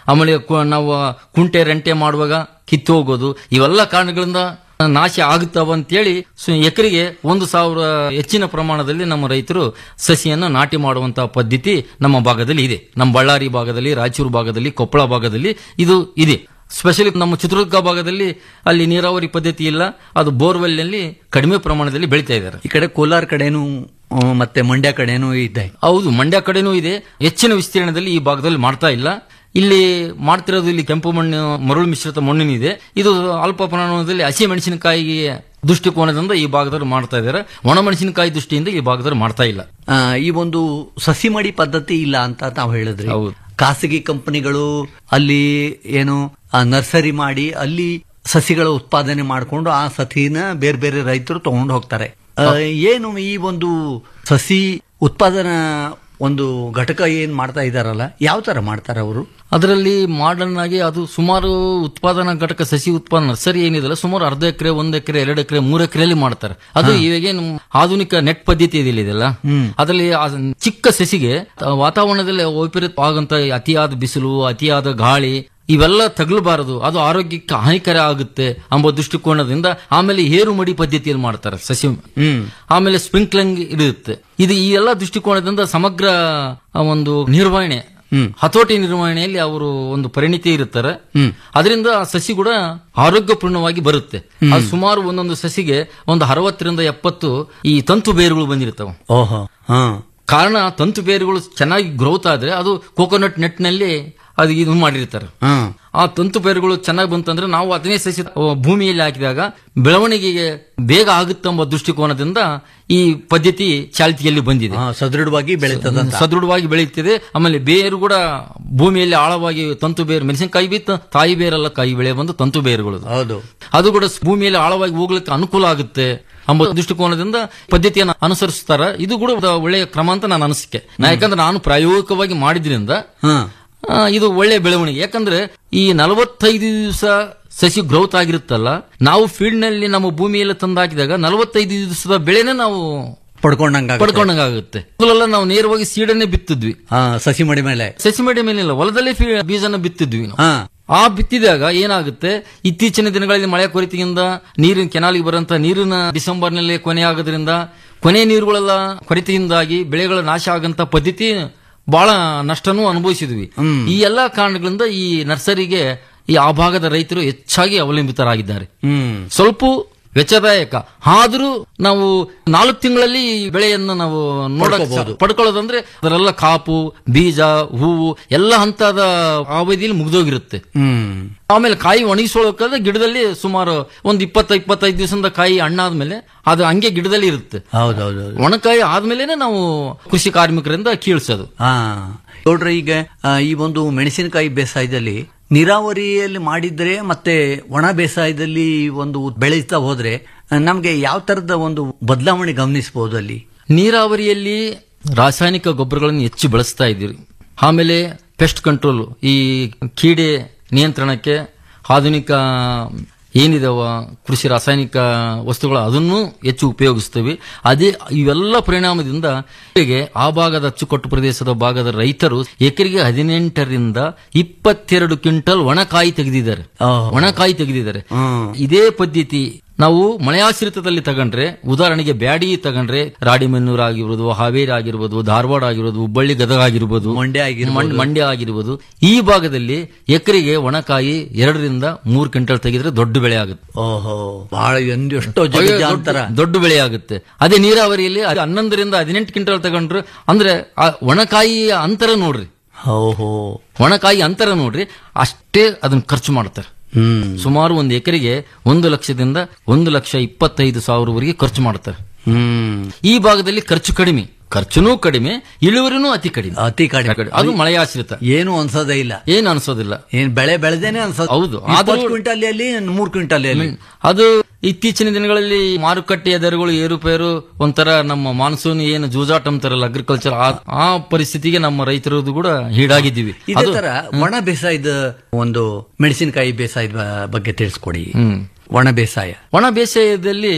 ಆಮೇಲೆ ಕು- ನಾವು ಕುಂಟೆ ರೆಂಟೆ ಮಾಡುವಾಗ ಕಿತ್ತು ಹೋಗೋದು ಇವೆಲ್ಲ ಕಾರಣಗಳಿಂದ ನಾಶ ಆಗುತ್ತವ ಅಂತೇಳಿ ಸು- ಎಕರೆಗೆ ಒಂದು ಸಾವಿರ ಹೆಚ್ಚಿನ ಪ್ರಮಾಣದಲ್ಲಿ ನಮ್ಮ ರೈತರು ಸಸಿಯನ್ನು ನಾಟಿ ಮಾಡುವಂತಹ ಪದ್ಧತಿ ನಮ್ಮ ಭಾಗದಲ್ಲಿ ಇದೆ ನಮ್ಮ ಬಳ್ಳಾರಿ ಭಾಗದಲ್ಲಿ ರಾಯಚೂರು ಭಾಗದಲ್ಲಿ ಕೊಪ್ಪಳ ಭಾಗದಲ್ಲಿ ಇದು ಇದೆ ಸ್ಪೆಷಲಿ ನಮ್ಮ ಚಿತ್ರದುರ್ಗ ಭಾಗದಲ್ಲಿ ಅಲ್ಲಿ ನೀರಾವರಿ ಪದ್ಧತಿ ಇಲ್ಲ ಅದು ಬೋರ್ವೆಲ್ ನಲ್ಲಿ ಕಡಿಮೆ ಪ್ರಮಾಣದಲ್ಲಿ ಬೆಳೀತಾ ಇದ್ದಾರೆ ಈ ಕಡೆ ಕೋಲಾರ ಕಡೆನೂ ಆ, ಮತ್ತೆ ಮಂಡ್ಯ ಕಡೆನೂ ಇದೆ ಹೌದು ಮಂಡ್ಯ ಕಡೆನೂ ಇದೆ ಹೆಚ್ಚಿನ ವಿಸ್ತೀರ್ಣದಲ್ಲಿ ಈ ಭಾಗದಲ್ಲಿ ಮಾಡ್ತಾ ಇಲ್ಲ ಇಲ್ಲಿ ಮಾಡ್ತಿರೋದು ಇಲ್ಲಿ ಕೆಂಪು ಮಣ್ಣು ಮರಳು ಮಿಶ್ರಿತ ಮಣ್ಣಿನಿದೆ ಇದು ಅಲ್ಪ ಪ್ರಮಾಣದಲ್ಲಿ ಹಸಿ ಮೆಣಸಿನಕಾಯಿ ದೃಷ್ಟಿಕೋನದಿಂದ ಈ ಭಾಗದಲ್ಲಿ ಮಾಡ್ತಾ ಇದ್ದಾರೆ ಒಣ ಮೆಣಸಿನಕಾಯಿ ದೃಷ್ಟಿಯಿಂದ ಈ ಭಾಗದಲ್ಲಿ ಮಾಡ್ತಾ ಇಲ್ಲ ಆ, ಈ ಒಂದು ಸಸಿ ಮಡಿ ಪದ್ಧತಿ ಇಲ್ಲ ಅಂತ ತಾವು ಹೇಳಿದ್ರಿ ಖಾಸಗಿ ಕಂಪನಿಗಳು ಅಲ್ಲಿ ಏನು ಆ, ನರ್ಸರಿ ಮಾಡಿ ಅಲ್ಲಿ ಸಸಿಗಳ ಉತ್ಪಾದನೆ ಮಾಡಿಕೊಂಡು ಆ ಸಸಿನ ಬೇರೆ ಬೇರೆ ರೈತರು ತಗೊಂಡು ಹೋಗ್ತಾರೆ ಆ, ಏನು ಈ ಒಂದು ಸಸಿ ಉತ್ಪಾದನಾ ಒಂದು ಘಟಕ ಏನ್ ಮಾಡ್ತಾ ಇದಾರಲ್ಲ ಯಾವ ತರ ಮಾಡ್ತಾರೆ ಅವರು ಅದರಲ್ಲಿ ಮಾಡರ್ನ್ ಆಗಿ ಅದು ಸುಮಾರು ಉತ್ಪಾದನಾ ಘಟಕ ಸಸಿ ಉತ್ಪಾದನಾ ನರ್ಸರಿ ಏನಿದೆಲ್ಲ ಸುಮಾರು ಅರ್ಧ ಎಕರೆ ಒಂದ್ ಎಕರೆ ಎರಡು ಎಕರೆ ಮೂರು ಎಕರೆಯಲ್ಲಿ ಮಾಡ್ತಾರೆ ಅದು ಇವಾಗೇನು ಆಧುನಿಕ ನೆಟ್ ಪದ್ಧತಿ ಇದೆಯಲ್ಲ ಇದೆಲ್ಲ ಅದರಲ್ಲಿ ಆ ಚಿಕ್ಕ ಸಸಿಗೆ ತ- ವಾತಾವರಣದಲ್ಲಿ ವೈಪರೀತ್ಯ ಆಗುವಂತ ಅತಿಯಾದ ಬಿಸಿಲು ಅತಿಯಾದ ಗಾಳಿ ಇವೆಲ್ಲ ತಗಲಬಾರದು ಅದು ಆರೋಗ್ಯಕ್ಕೆ ಹಾನಿಕರ ಆಗುತ್ತೆ ಎಂಬ ದೃಷ್ಟಿಕೋನದಿಂದ ಆಮೇಲೆ ಏರು ಮಡಿ ಪದ್ಧತಿಯಲ್ಲಿ ಮಾಡ್ತಾರೆ ಸಸಿ ಆಮೇಲೆ ಸ್ಪ್ರಿಂಕ್ಲಿಂಗ್ ಇರುತ್ತೆ ಇದು ಈ ಎಲ್ಲ ದೃಷ್ಟಿಕೋನದಿಂದ ಸಮಗ್ರ ಆ, ಒಂದು ನಿರ್ವಹಣೆ ಹತೋಟಿ ನಿರ್ವಹಣೆಯಲ್ಲಿ ಅವರು ಒಂದು ಪರಿಣಿತಿ ಇರುತ್ತಾರೆ ಅದರಿಂದ ಆ ಸಸಿ ಕೂಡ ಆರೋಗ್ಯಪೂರ್ಣವಾಗಿ ಬರುತ್ತೆ ಅದು ಸುಮಾರು ಒಂದೊಂದು ಸಸಿಗೆ ಒಂದು ಅರವತ್ತರಿಂದ ಎಪ್ಪತ್ತು ಈ ತಂತು ಬೇರುಗಳು ಬಂದಿರ್ತವೆ ಓಹೋ ಹಾ ಕಾರಣ ತಂತು ಬೇರುಗಳು ಚೆನ್ನಾಗಿ ಗ್ರೋತ್ ಆದ್ರೆ ಅದು ಕೋಕೋನಟ್ ನೆಟ್ ನಲ್ಲಿ ಅದು ಇದು ಮಾಡಿರ್ತಾರೆ ಆ ತಂತು ಬೇರುಗಳು ಚೆನ್ನಾಗಿ ಬಂತಂದ್ರೆ ನಾವು ಅದನ್ನೇ ಸಸಿ ಅಹ್, ಭೂಮಿಯಲ್ಲಿ ಹಾಕಿದಾಗ ಬೆಳವಣಿಗೆಗೆ ಬೇಗ ಆಗುತ್ತೆಂಬ ದೃಷ್ಟಿಕೋನದಿಂದ ಈ ಪದ್ಧತಿ ಚಾಲ್ತಿಯಲ್ಲಿ ಬಂದಿದೆ ಸದೃಢವಾಗಿ ಬೆಳೀತದಂತ. ಸದೃಢವಾಗಿ ಬೆಳೆಯುತ್ತಿದೆ ಆಮೇಲೆ ಬೇರು ಕೂಡ ಭೂಮಿಯಲ್ಲಿ ಆಳವಾಗಿ ತಂತು ಬೇರು ಮೆಣಸಿನಕಾಯಿ ಬಿತ್ತು ತಾಯಿ ಬೇರೆಲ್ಲ ಕಾಯಿ ಬೆಳೆ ಬಂದು ತಂತು ಬೇರುಗಳು ಹೌದು ಅದು ಕೂಡ ಭೂಮಿಯಲ್ಲಿ ಆಳವಾಗಿ ಹೋಗ್ಲಿಕ್ಕೆ ಅನುಕೂಲ ಆಗುತ್ತೆ ಎಂಬ ದೃಷ್ಟಿಕೋನದಿಂದ ಪದ್ಧತಿಯನ್ನು ಅನುಸರಿಸ್ತಾರ ಇದು ಕೂಡ ಒಂದು ಒಳ್ಳೆಯ ಕ್ರಮ ಅಂತ ನಾನು ಅನಿಸಿಕೆ ನಾ ಯಾಕಂದ್ರೆ ನಾನು ಪ್ರಾಯೋಗಿಕವಾಗಿ ಮಾಡಿದ್ರಿಂದ ಆ, ಇದು ಒಳ್ಳೆಯ ಬೆಳವಣಿಗೆ ಯಾಕಂದ್ರೆ ಈ ನಲವತ್ತೈದು ದಿವಸ ಸಸಿ ಗ್ರೌತ್ ಆಗಿರುತ್ತಲ್ಲ ನಾವು ಫೀಲ್ಡ್ ನಲ್ಲಿ ನಮ್ಮ ಭೂಮಿಯಲ್ಲಿ ತಂದಾಕಿದಾಗ ನಲವತ್ತೈದು ದಿವಸದ ಬೆಳೆನೇ ನಾವು ಪಡ್ಕೊಂಡಂಗ ಪಡ್ಕೊಂಡಂಗಾಗುತ್ತೆ ಮೊದಲೆಲ್ಲ ನಾವು ನೇರವಾಗಿ ಸೀಡನ್ನೇ ಬಿತ್ತಿದ್ವಿ ಸಸಿ ಮಡಿ ಮೇಲೆ ಸಸಿ ಮಡಿ ಮೇಲಿಲ್ಲ ಹೊಲದಲ್ಲೇ ಫಿ- ಬೀಜನ ಬಿತ್ತಿದ್ವಿ ನಾವು ಹಾ ಆ ಬಿತ್ತಿದಾಗ ಏನಾಗುತ್ತೆ ಇತ್ತೀಚಿನ ದಿನಗಳಲ್ಲಿ ಮಳೆ ಕೊರತೆಯಿಂದ ನೀರಿನ ಕೆನಾಲಿಗೆ ಬರುವಂತ ನೀರಿನ ಡಿಸೆಂಬರ್ನಲ್ಲಿ ಕೊನೆ ಆಗೋದ್ರಿಂದ ಕೊನೆ ನೀರುಗಳೆಲ್ಲ ಕೊರತೆಯಿಂದಾಗಿ ಬೆಳೆಗಳ ನಾಶ ಆಗಂತ ಪದ್ಧತಿ ಬಹಳ ನಷ್ಟನೂ ಅನುಭವಿಸಿದ್ವಿ ಈ ಎಲ್ಲಾ ಕಾರಣಗಳಿಂದ ಈ ನರ್ಸರಿಗೆ ಈ ಆ ಭಾಗದ ರೈತರು ಹೆಚ್ಚಾಗಿ ಅವಲಂಬಿತರಾಗಿದ್ದಾರೆ ಹ್ಮ್ ಸ್ವಲ್ಪ ವೆಚ್ಚದಾಯಕ ಆದ್ರೂ ನಾವು ನಾಲ್ಕು ತಿಂಗಳಲ್ಲಿ ಈ ಬೆಳೆಯನ್ನು ನಾವು ನೋಡಕ್ ಪಡ್ಕೋಬಹುದು. ಪಡ್ಕೊಳ್ಳೋದಂದ್ರೆ ಅದರೆಲ್ಲ ಕಾಪು ಬೀಜ ಹೂವು ಎಲ್ಲ ಹಂತದ ಅವಧಿಯಲ್ಲಿ ಮುಗ್ದೋಗಿರುತ್ತೆ ಹ್ಮ್ ಆಮೇಲೆ ಕಾಯಿ ಒಣಗಿಸೋಳಕಾದ್ರೆ ಗಿಡದಲ್ಲಿ ಸುಮಾರು ಒಂದು ಇಪ್ಪತ್ತ ಇಪ್ಪತ್ತೈದು ದಿವಸದ ಕಾಯಿ ಹಣ್ಣಾದ್ಮೇಲೆ ಅದು ಹಂಗೆ ಗಿಡದಲ್ಲಿ ಇರುತ್ತೆ ಹೌದೌದು ಒಣಕಾಯಿ ಆದ್ಮೇಲೆನೆ ನಾವು ಕೃಷಿ ಕಾರ್ಮಿಕರಿಂದ ಕೀಳ್ಸೋದು ಹಾ ನೋಡ್ರಿ ಈಗ ಆ, ಈ ಒಂದು ಮೆಣಸಿನಕಾಯಿ ಬೇಸಾಯದಲ್ಲಿ ನೀರಾವರಿಯಲ್ಲಿ ಮಾಡಿದ್ರೆ ಮತ್ತೆ ಒಣ ಬೇಸಾಯದಲ್ಲಿ ಒಂದು ಬೆಳೀತಾ ಹೋದ್ರೆ ಆ, ನಮ್ಗೆ ಯಾವ ತರದ ಒಂದು ಬದಲಾವಣೆ ಗಮನಿಸಬಹುದು ಅಲ್ಲಿ ನೀರಾವರಿಯಲ್ಲಿ ರಾಸಾಯನಿಕ ಗೊಬ್ಬರಗಳನ್ನು ಹೆಚ್ಚು ಬಳಸ್ತಾ ಇದ್ದೀರಿ ಆಮೇಲೆ ಪೆಸ್ಟ್ ಕಂಟ್ರೋಲ್ ಈ ಕೀಡೆ ನಿಯಂತ್ರಣಕ್ಕೆ ಆಧುನಿಕ ಏನಿದಾವ ಕೃಷಿ ರಾಸಾಯನಿಕ ವಸ್ತುಗಳು ಅದನ್ನು ಹೆಚ್ಚು ಉಪಯೋಗಿಸ್ತೀವಿ ಅದೇ ಇವೆಲ್ಲ ಪರಿಣಾಮದಿಂದ ಹೀಗೆ ಆ ಭಾಗದ ಅಚ್ಚುಕಟ್ಟು ಪ್ರದೇಶದ ಭಾಗದ ರೈತರು ಎಕರೆಗೆ ಹದಿನೆಂಟರಿಂದ ಇಪ್ಪತ್ತೆರಡು ಕ್ವಿಂಟಲ್ ಒಣಕಾಯಿ ತೆಗೆದಿದ್ದಾರೆ ಒಣಕಾಯಿ ತೆಗೆದಿದ್ದಾರೆ ಇದೇ ಪದ್ಧತಿ ನಾವು ಮಳೆಯಾಶ್ರಿತದಲ್ಲಿ ತಗೊಂಡ್ರೆ ಉದಾಹರಣೆಗೆ ಬ್ಯಾಡಿ ತಗೊಂಡ್ರೆ ರಾಡಿಮನ್ನೂರ್ ಆಗಿರ್ಬೋದು ಹಾವೇರಿ ಆಗಿರ್ಬೋದು ಧಾರವಾಡ ಆಗಿರ್ಬೋದು ಹುಬ್ಬಳ್ಳಿ ಗದಗ ಆಗಿರ್ಬೋದು ಮಂಡ್ಯ ಆಗಿರ್ಬೋದು. ಮಂಡ್- ಮಂಡ್ಯ ಆಗಿರ್ಬೋದು ಈ ಭಾಗದಲ್ಲಿ ಎಕರೆಗೆ ಒಣಕಾಯಿ ಎರಡರಿಂದ ಮೂರು ಕ್ವಿಂಟಲ್ ತೆಗೆದ್ರೆ ದೊಡ್ಡ ಬೆಳೆ ಆಗುತ್ತೆ ಓಹೋ ಬಹಳ ಒಂದು ಎಷ್ಟೋ ಅಯ್ಯೋ, ದೊಡ್ಡ- ಜಗಜಾಂತರ ದೊಡ್ಡ ಬೆಳೆ ಆಗುತ್ತೆ ಅದೇ ನೀರಾವರಿಯಲ್ಲಿ ಅದು ಹನ್ನೊಂದರಿಂದ ಹದಿನೆಂಟು ಕ್ವಿಂಟಲ್ ತಗೊಂಡ್ರು ಅಂದ್ರೆ ಆ ಒಣಕಾಯಿಯ ಅಂತರ ನೋಡ್ರಿ ಓಹೋ ಒಣಕಾಯಿ ಅಂತರ ನೋಡ್ರಿ ಅಷ್ಟೇ ಅದನ್ನ ಖರ್ಚು ಮಾಡ್ತಾರೆ ಹ್ಮ್ ಸುಮಾರು ಒಂದು ಎಕರೆಗೆ ಒಂದು ಲಕ್ಷದಿಂದ ಒಂದು ಲಕ್ಷ ಇಪ್ಪತ್ತೈದು ಸಾವಿರವರೆಗೆ ಖರ್ಚು ಮಾಡ್ತಾರೆ ಹ್ಮ್ ಈ ಭಾಗದಲ್ಲಿ ಖರ್ಚು ಕಡಿಮೆ ಖರ್ಚುನೂ ಕಡಿಮೆ ಇಳುವರಿನೂ ಅತಿ ಕಡಿಮೆ ಅತಿ ಕಡಿಮೆ ಅದು ಮಳೆಯಾಶ್ರಿತ ಏನು ಅನ್ಸೋದೇ ಇಲ್ಲ ಏನು ಅನ್ಸೋದಿಲ್ಲ ಏನ್ ಬೆಳೆ ಬೆಳೆದೇನೆ ಅನ್ಸೋದು ಹೌದು. ಇಪ್ಪತ್ತು ಆದ್ರೂ- ಕ್ವಿಂಟಲ್ ಅಲ್ಲಿ ಮೂರ್ ಕ್ವಿಂಟಲ್ ಅಲ್ಲಿ ಅದು ಇತ್ತೀಚಿನ ದಿನಗಳಲ್ಲಿ ಮಾರುಕಟ್ಟೆಯ ದರಗಳು ಏರುಪೇರು ಒಂಥರ ನಮ್ಮ ಮಾನ್ಸೂನ್ ಏನು ಜೂಜಾಟ ಅಂತಾರಲ್ಲ ಅಗ್ರಿಕಲ್ಚರ್ ಆ ಪರಿಸ್ಥಿತಿಗೆ ನಮ್ಮ ರೈತರದು ಕೂಡ ಹೀಡಾಗಿದ್ದೀವಿ ಇದೇ ಅದು ತರ ಒಣ ಬೇಸಾಯದ ಒಂದು ಮೆಣಸಿನಕಾಯಿ ಬೇಸಾಯದ ಬಗ್ಗೆ ತಿಳಿಸ್ಕೊಡಿ ಹ್ಮ್ ಒಣ ಬೇಸಾಯ ಒಣ ಬೇಸಾಯದಲ್ಲಿ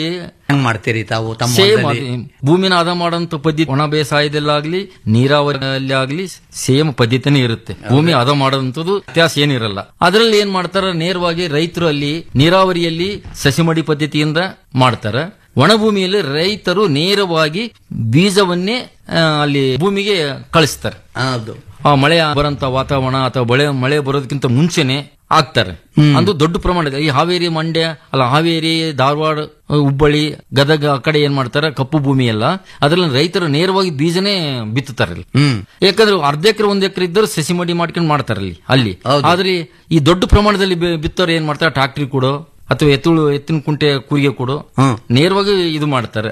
ಹೆಂಗ್ ಮಾಡ್ತೀರಿ ತಾವು ತಮ್ಮ ಸೇಮ್ ಹೊಲದಲ್ಲಿ? ಭೂಮಿನ ಹದ ಮಾಡೋಂಥ ಪದ್ಧತಿ ಒಣ ಬೇಸಾಯದಲ್ಲಾಗ್ಲಿ ನೀರಾವರಿಯಲ್ಲಿ ಆಗ್ಲಿ ಸೇಮ್ ಪದ್ಧತಿನೇ ಇರುತ್ತೆ ಭೂಮಿ ಹದ ಮಾಡೋದಂಥದ್ದು ವ್ಯತ್ಯಾಸ ಏನಿರಲ್ಲ ಅದರಲ್ಲಿ ಏನ್ ಮಾಡ್ತಾರ ನೇರವಾಗಿ ರೈತರು ಅಲ್ಲಿ ನೀರಾವರಿಯಲ್ಲಿ ಸಸಿಮಡಿ ಪದ್ಧತಿಯಿಂದ ಮಾಡ್ತಾರ ಒಣ ಭೂಮಿಯಲ್ಲಿ ರೈತರು ನೇರವಾಗಿ ಬೀಜವನ್ನೇ ಆ, ಅಲ್ಲಿ ಭೂಮಿಗೆ ಕಳಿಸ್ತಾರೆ ಹೌದು ಆ ಮಳೆ ಬರಂತ ವಾತಾವರಣ ಅಥವಾ ಮಳೆ ಮಳೆ ಬರೋದಕ್ಕಿಂತ ಮುಂಚೆನೆ ಆಗ್ತಾರೆ ಅದು ದೊಡ್ಡ ಪ್ರಮಾಣದ ಈ ಹಾವೇರಿ ಮಂಡ್ಯ ಅಲ್ಲ ಹಾವೇರಿ ಧಾರವಾಡ ಹುಬ್ಬಳ್ಳಿ ಗದಗ ಆ ಕಡೆ ಏನ್ ಮಾಡ್ತಾರೆ ಕಪ್ಪು ಭೂಮಿ ಎಲ್ಲ ಅದ್ರಲ್ಲಿ ರೈತರು ನೇರವಾಗಿ ಬೀಜನೇ ಬಿತ್ತುತ್ತಾರೆ ಅಲ್ಲಿ. ಯಾಕಂದ್ರೆ ಅರ್ಧ ಎಕರೆ ಒಂದ್ ಎಕರೆ ಇದ್ದರು ಸಸಿ ಮಡಿ ಮಾಡ್ಕೊಂಡು ಮಾಡ್ತಾರೆ ಅಲ್ಲಿ ಅಲ್ಲಿ ಆದ್ರೆ ಈ ದೊಡ್ಡ ಪ್ರಮಾಣದಲ್ಲಿ ಬಿ- ಬಿತ್ತೋರು ಏನ್ ಮಾಡ್ತಾರೆ ಟ್ರಾಕ್ಟ್ರಿ ಕೊಡೋ ಅಥವಾ ಎತ್ತುಳು ಎತ್ತಿನ ಕುಂಟೆ ಕೂರಿಗೆ ಕೊಡೋ ನೇರವಾಗಿ ಇದು ಮಾಡ್ತಾರೆ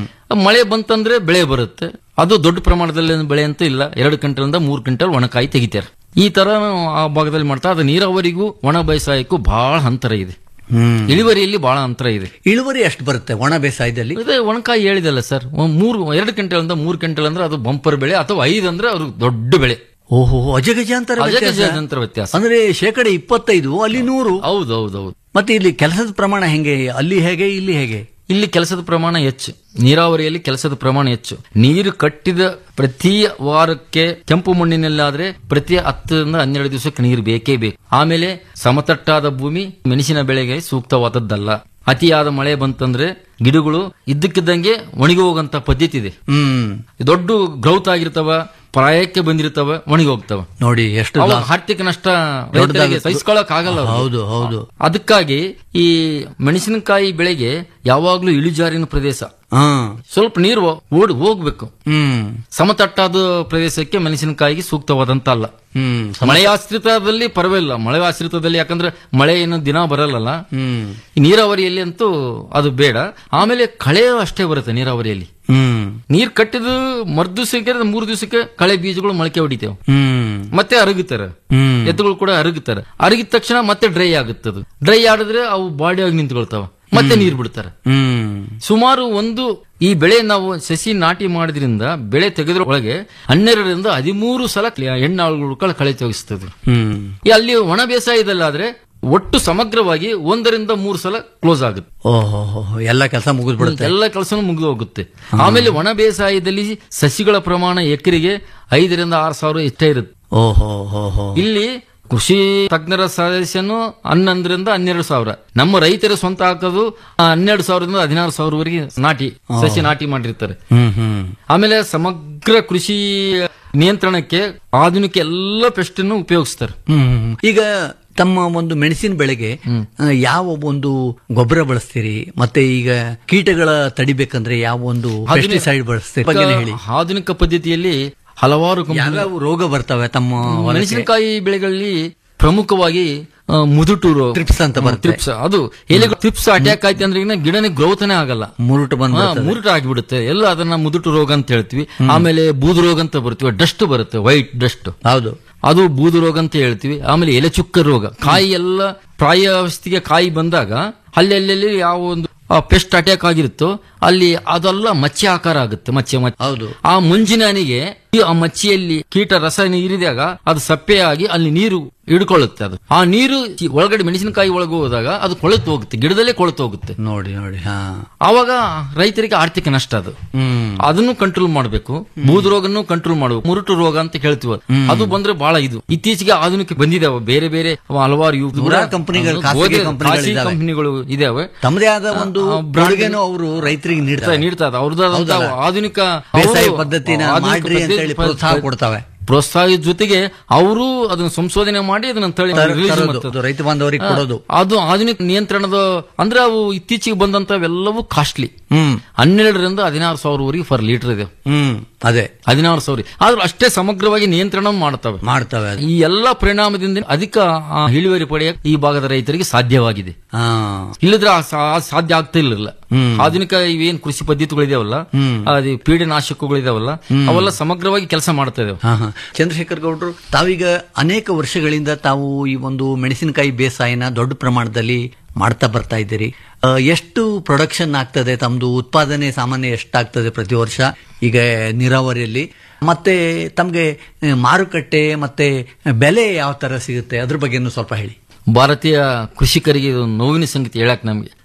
ಮಳೆ ಬಂತಂದ್ರೆ ಬೆಳೆ ಬರುತ್ತೆ ಅದು ದೊಡ್ಡ ಪ್ರಮಾಣದಲ್ಲಿ ಬೆಳೆ ಅಂತೂ ಇಲ್ಲ ಎರಡು ಕ್ವಿಂಟಲ್ನಿಂದ ಮೂರು ಕ್ವಿಂಟಲ್ ಒಣಕಾಯಿ ತೆಗಿತಾರೆ ಈ ತರ ಆ ಭಾಗದಲ್ಲಿ ಮಾಡ್ತಾರೆ ಅದು ನೀರಾವರಿಗೂ ಒಣ ಬೇಸಾಯಕ್ಕೂ ಬಹಳ ಅಂತರ ಇದೆ ಇಳುವರಿಯಲ್ಲಿ ಬಹಳ ಅಂತರ ಇದೆ ಇಳುವರಿ ಎಷ್ಟು ಬರುತ್ತೆ ಒಣ ಬೇಸಾಯದಲ್ಲಿ ಅದೇ ಒಣಕಾಯಿ ಹೇಳಿದಲ್ಲ ಸರ್ ಒಂದ್ ಮೂರು ಎರಡು ಕ್ವಿಂಟಲ್ ಇಂದ ಮೂರು ಕ್ವಿಂಟಲ್ ಅಂದ್ರೆ ಅದು ಬಂಪರ್ ಬೆಳೆ ಅಥವಾ ಐದು ಅಂದ್ರೆ ಅವ್ರು ದೊಡ್ಡ ಬೆಳೆ ಓಹೋ ಅಜಗಜಾಂತರ ವ್ಯತ್ಯಾಸ. ಅಜಗಜಾಂತರ ವ್ಯತ್ಯಾಸ ಅಂದ್ರೆ ಶೇಕಡ ಇಪ್ಪತ್ತೈದು ಅಲ್ಲಿ ನೂರು ಹೌದು ಹೌದು ಹೌದು ಮತ್ತೆ ಇಲ್ಲಿ ಕೆಲಸದ ಪ್ರಮಾಣ ಹೆಂಗೆ ಅಲ್ಲಿ ಹೇಗೆ ಇಲ್ಲಿ ಹೇಗೆ ಇಲ್ಲಿ ಕೆಲಸದ ಪ್ರಮಾಣ ಹೆಚ್ಚು ನೀರಾವರಿಯಲ್ಲಿ ಕೆಲಸದ ಪ್ರಮಾಣ ಹೆಚ್ಚು ನೀರು ಕಟ್ಟಿದ ಪ್ರತಿ ವಾರಕ್ಕೆ ಕೆಂಪು ಮಣ್ಣಿನಲ್ಲಾದ್ರೆ ಪ್ರತಿ ಹತ್ತರಿಂದ ಹನ್ನೆರಡು ದಿವಸಕ್ಕೆ ನೀರು ಬೇಕೇ ಬೇಕು ಆಮೇಲೆ ಸಮತಟ್ಟಾದ ಭೂಮಿ ಮೆಣಸಿನ ಬೆಳೆಗೆ ಸೂಕ್ತವಾದದ್ದಲ್ಲ ಅತಿಯಾದ ಮಳೆ ಬಂತಂದ್ರೆ ಗಿಡಗಳು ಇದ್ದಕ್ಕಿದ್ದಂಗೆ ಒಣಗಿ ಹೋಗಂತ ಪದ್ಧತಿ ಇದೆ ಹ್ಮ್ ದೊಡ್ಡ ಗ್ರೌತ್ ಆಗಿರ್ತಾವ ಪ್ರಾಯಕ್ಕೆ ಬಂದಿರ್ತಾವ ಒಣಗಿ ಹೋಗ್ತಾವ ನೋಡಿ ಎಷ್ಟು ಅವಾಗ ಲಾ- ಆರ್ಥಿಕ ನಷ್ಟ ದೊಡ್ಡದಾಗುತ್ತೆ. ರೈತರಿಗೆ ಸಹಿಸ್ಕೊಳಕ್ ಆಗಲ್ಲ ಹೌದು ಹೌದು ಅದಕ್ಕಾಗಿ ಈ ಮೆಣಸಿನಕಾಯಿ ಬೆಳೆಗೆ ಯಾವಾಗ್ಲೂ ಇಳಿಜಾರಿನ ಪ್ರದೇಶ ಹಾ ಸ್ವಲ್ಪ ನೀರು ಓಡಿ ಹೋಗ್ಬೇಕು ಹ್ಮ್ ಸಮತಟ್ಟಾದ ಪ್ರದೇಶಕ್ಕೆ ಮೆಣಸಿನಕಾಯಿಗೆ ಸೂಕ್ತವಾದಂತ ಅಲ್ಲ ಹ್ಮ್ ಮಳೆ ಆಶ್ರಿತದಲ್ಲಿ ಪರವಾಗಿಲ್ಲ ಮಳೆ ಆಶ್ರಿತದಲ್ಲಿ ಯಾಕಂದ್ರೆ ಮಳೆ ಏನು ದಿನ ಬರಲ್ಲ ಹ್ಮ್ ಈ ನೀರಾವರಿಯಲ್ಲಿ ಅಂತೂ ಅದು ಬೇಡ ಆಮೇಲೆ ಕಳೆ ಅಷ್ಟೇ ಬರುತ್ತೆ ನೀರಾವರಿಯಲ್ಲಿ ಹ್ಮ್ ನೀರ್ ಕಟ್ಟಿದ ಮರು ದಿವಸಕ್ಕೆ ಮೂರು ದಿವಸಕ್ಕೆ ಕಳೆ ಬೀಜಗಳು ಮೊಳಕೆ ಹೊಡಿತೇವೆ ಹ್ಮ್ ಮತ್ತೆ ಅರಗುತ್ತಾರೆ ಹ್ಮ್ ಎತ್ತುಗಳು ಕೂಡ ಅರಗುತ್ತಾರೆ ಅರಗಿದ ತಕ್ಷಣ ಮತ್ತೆ ಡ್ರೈ ಆಗುತ್ತದು ಡ್ರೈ ಆಡಿದ್ರೆ ಅವು ಬಾಡಿ ಆಗಿ ನಿಂತ್ಕೊಳ್ತಾವ ಮತ್ತೆ ನೀರ್ ಬಿಡ್ತಾರೆ ಹ್ಮ್ ಸುಮಾರು ಒಂದು ಈ ಬೆಳೆ ನಾವು ಸಸಿ ನಾಟಿ ಮಾಡಿದ್ರಿಂದ ಬೆಳೆ ತೆಗೆದ್ರ ಒಳಗೆ ಹನ್ನೆರಡರಿಂದ ಹದಿಮೂರು ಸಲ ಹೆಣ್ಣಾಳುಗಳು ಕಳೆ ತೆಗೆಸ್ತದೆ ಹ್ಮ್ ಈ ಅಲ್ಲಿ ಒಣ ಬೇಸಾಯದಲ್ಲಾದ್ರೆ ಒಟ್ಟು ಸಮಗ್ರವಾಗಿ ಒಂದರಿಂದ ಮೂರು ಸಲ ಕ್ಲೋಸ್ ಆಗುತ್ತೆ ಓಹೋ ಎಲ್ಲ ಕೆಲಸ ಮುಗಿದ್ಬಿಡುತ್ತೆ ಎಲ್ಲ ಕೆಲಸನೂ ಮುಗಿದು ಹೋಗುತ್ತೆ ಆಮೇಲೆ ಒಣ ಬೇಸಾಯದಲ್ಲಿ ಸಸಿಗಳ ಪ್ರಮಾಣ ಎಕರೆಗೆ ಐದರಿಂದ ಆರು ಸಾವಿರ ಇಷ್ಟೇ ಇರುತ್ತೆ ಓಹೋ ಹೋ ಹೋ ಇಲ್ಲಿ ಕೃಷಿ ತಜ್ಞರ ಸದಸ್ಯನು ಹನ್ನೊಂದರಿಂದ ಹನ್ನೆರಡು ಸಾವಿರ ನಮ್ಮ ರೈತರ ಸ್ವಂತ ಹಾಕೋದು ಆ, ಹನ್ನೆರಡು ಸಾವಿರದಿಂದ ಹದಿನಾರು ಸಾವಿರವರೆಗೆ ನಾಟಿ ಸಸಿ ನಾಟಿ ಮಾಡಿರ್ತಾರೆ ಹ್ಮ್ ಹ್ಮ್ ಆಮೇಲೆ ಸಮಗ್ರ ಕೃಷಿ ನಿಯಂತ್ರಣಕ್ಕೆ ಆಧುನಿಕ ಎಲ್ಲ ಪೆಸ್ಟ್ ಅನ್ನು ಉಪಯೋಗಿಸ್ತಾರೆ ಹ್ಮ್ ಈಗ ತಮ್ಮ ಒಂದು ಮೆಣಸಿನ ಬೆಳೆಗೆ ಆ, ಯಾವ ಒಂದು ಗೊಬ್ಬರ ಬಳಸ್ತೀರಿ ಮತ್ತೆ ಈಗ ಕೀಟಗಳ ತಡಿಬೇಕಂದ್ರೆ ಯಾವ ಒಂದು ಪೆಸ್ಟಿಸೈಡ್ ಬಳಸ್ತೀರಿ ಬಗ್ಗೆ ಹೇಳಿ ಆಧುನಿಕ ಪದ್ಧತಿಯಲ್ಲಿ ಹಲವಾರು ಕಂಪನಿ- ಯಾವ್ಯಾವ ರೋಗ ಬರ್ತವೆ ತಮ್ಮ ಹೊಲಕ್ಕೆ? ಮೆಣಸಿನಕಾಯಿ ಬೆಳೆಗಳಲ್ಲಿ ಪ್ರಮುಖವಾಗಿ ಆ, ಮುದುಟು ರೋಗ Thrips ಅಂತ ಬರುತ್ತೆ. ಥ್ರಿಪ್ಸ್ ಅದು ಎಲೆಗಳು ಥ್ರಿಪ್ಸ್ ಅಟ್ಯಾಕ್ ಆಯ್ತು ಅಂದ್ರೆ ಈಗ ಗಿಡನೇ ಗ್ರೋತ್ನೇ ಆಗಲ್ಲ ಮುರುಟು ಬಂದ್ ಹಾ, ಮುರುಟು ಆಗಿಬಿಡುತ್ತೆ ಎಲ್ಲ ಅದನ್ನ ಮುದುಟು ರೋಗ ಅಂತ ಹೇಳ್ತೀವಿ ಆಮೇಲೆ ಬೂದು ರೋಗ ಅಂತ ಬರ್ತೀವಿ ಡಸ್ಟ್ ಬರುತ್ತೆ ವೈಟ್ ಡಸ್ಟ್ ಹೌದು ಅದು ಬೂದು ರೋಗ ಅಂತ ಹೇಳ್ತೀವಿ ಆಮೇಲೆ ಎಲೆ ಚುಕ್ಕ ರೋಗ ಕಾಯಿ ಎಲ್ಲ ಪ್ರಾಯಾವಸ್ಥೆಗೆ ಕಾಯಿ ಬಂದಾಗ ಅಲ್ಲಿ ಅಲ್ಲಲ್ಲಿ ಯಾವ ಒಂದು ಪೆಸ್ಟ್ ಅಟ್ಯಾಕ್ ಆಗಿರುತ್ತೋ ಅಲ್ಲಿ ಅದೆಲ್ಲ ಮಚ್ಚೆ ಆಕಾರ ಆಗುತ್ತೆ ಮಚ್ಚೆ ಮಚ್ಚೆ ಹೌದು ಆ ಮುಂಜಿನಾನಿಗೆ ಈ ಆ ಮಚ್ಚಿಯಲ್ಲಿ ಕೀಟ ರಸ ನೀರಿದಾಗ ಅದು ಸಪ್ಪೆಯಾಗಿ ಅಲ್ಲಿ ನೀರು ಹಿಡ್ಕೊಳ್ಳುತ್ತೆ ಅದು ಆ ನೀರು ಈ ಒಳಗಡೆ ಮೆಣಸಿನಕಾಯಿ ಒಳಗೆ ಹೋದಾಗ ಅದು ಕೊಳೆತು ಹೋಗುತ್ತೆ ಗಿಡದಲ್ಲೇ ಕೊಳೆತು ಹೋಗುತ್ತೆ ನೋಡಿ ನೋಡಿ ಹಾ ಆವಾಗ ರೈತರಿಗೆ ಆರ್ಥಿಕ ನಷ್ಟ ಅದು ಹ್ಮ್ ಅದನ್ನು ಕಂಟ್ರೋಲ್ ಮಾಡಬೇಕು ಬೂದು ರೋಗನ್ನು ಕಂಟ್ರೋಲ್ ಮಾಡಬೇಕು ಮುರುಟು ರೋಗ ಅಂತ ಹೇಳ್ತೀವಿ ಅದು ಬಂದ್ರೆ ಬಹಳ ಇದು ಇತ್ತೀಚೆಗೆ ಆಧುನಿಕ ಬಂದಿದಾವೆ ಬೇರೆ ಬೇರೆ ಹಲವಾರು ಇವು ನೂರಾರು ಕಂಪನಿಗಳು, ಖಾಸಗಿ ಗೋಧಿ- ಕಂಪನಿಗಳು ಖಾಸಗಿ ಇದಾವೆ. ಕಂಪನಿಗಳು ಇದಾವೆ ತಮ್ಮದೇ ಆದ ಒಂದು ಆ, brand ಕೊಡುಗೆನೂ ಅವರು ರೈತರಿಗೆ ನೀಡ್ತಾರೆ ನೀಡ್ತಾ ಇದೆ ಅವ್ರದ್ದಾದಂತ ಹೌದಲ್ಲ? ಆಧುನಿಕ ಬೇಸಾಯ ಅವರು ಪದ್ಧತಿನ ಆಧುನಿಕ ಮಾಡ್ರಿ ಅಂತ ಪದ್ಧತಿ- ಹೇಳಿ ಪ್ರೋತ್ಸಾಹ ಕೊಡ್ತಾವೆ ಪ್ರೋತ್ಸಾಹದ ಜೊತೆಗೆ ಅವರು ಅದನ್ನ ಸಂಶೋಧನೆ ಮಾಡಿ ಅದನ್ನ ತಳಿ ತರ- release ತರೋದು, ಮಾಡ್ತಾರೆ. ರೈತ ಬಾಂಧವರಿಗೆ ಆ, ಕೊಡೋದು. ಅದು ಆಧುನಿಕ ನಿಯಂತ್ರಣದ ಅಂದ್ರೆ ಅವು ಇತ್ತೀಚೆಗೆ ಬಂದಂತವೆಲ್ಲವೂ ಕಾಸ್ಟ್ಲಿ ಹ್ಮ್ ಹನ್ನೆರಡರಿಂದ ಹದಿನಾರು ಸಾವಿರವರೆಗೆ ಫರ್ ಲೀಟರ್ ಇದೆ ಹ್ಮ್ ಅದೇ ಹದಿನಾರು ಸಾವಿರ ಆದ್ರೂ ಅಷ್ಟೇ ಸಮಗ್ರವಾಗಿ ನಿಯಂತ್ರಣ ಮಾಡ್ತವೆ ಮಾಡ್ತವೆ ಅದು. ಈ ಎಲ್ಲ ಪರಿಣಾಮದಿಂದ ಅಧಿಕ ಆ, ಇಳುವರಿ ಪಡೆಯಕ್ಕೆ ಈ ಭಾಗದ ರೈತರಿಗೆ ಸಾಧ್ಯವಾಗಿದೆ ಹಾ ಇಲ್ಲದ್ರೆ ಆ ಸಾ- ಆ ಸಾಧ್ಯ ಆಗ್ತಾ ಇರಲಿಲ್ಲ ಹ್ಮ್. ಆಧುನಿಕ ಇವೇನ್ ಕೃಷಿ ಪದ್ಧತಿಗಳಿದಾವಲ್ಲ ಹ್ಮ್. ಅದು ಪೀಡನಾಶಕಗಳಿದಾವಲ್ಲ ಅವೆಲ್ಲ ಸಮಗ್ರವಾಗಿ ಕೆಲಸ ಮಾಡ್ತಾ ಇದಾವೆ ಹಾ ಹಾ ಚಂದ್ರಶೇಖರ್ ಗೌಡ್ರು ತಾವೀಗ ಅನೇಕ ವರ್ಷಗಳಿಂದ ತಾವು ಈ ಒಂದು ಮೆಣಸಿನಕಾಯಿ ಬೇಸಾಯನ ದೊಡ್ಡ ಪ್ರಮಾಣದಲ್ಲಿ ಮಾಡ್ತಾ ಬರ್ತಾ ಇದ್ದೀರಿ ಆ, ಎಷ್ಟು ಪ್ರೊಡಕ್ಷನ್ ಆಗ್ತದೆ ತಮ್ದು ಉತ್ಪಾದನೆ ಸಾಮಾನ್ಯ ಎಷ್ಟಾಗ್ತದೆ ಪ್ರತಿ ವರ್ಷ ಈಗ ನೀರಾವರಿಯಲ್ಲಿ ಮತ್ತೆ ತಮಗೆ ಮಾರುಕಟ್ಟೆ ಮತ್ತೆ ಬೆಲೆ ಯಾವ ತರ ಸಿಗುತ್ತೆ ಅದ್ರ ಬಗ್ಗೆನೂ ಸ್ವಲ್ಪ ಹೇಳಿ ಭಾರತೀಯ ಕೃಷಿಕರಿಗೆ ಇದು ನೋವಿನ ಸಂಗತಿ ಹೇಳಕ್ ನಮಗೆ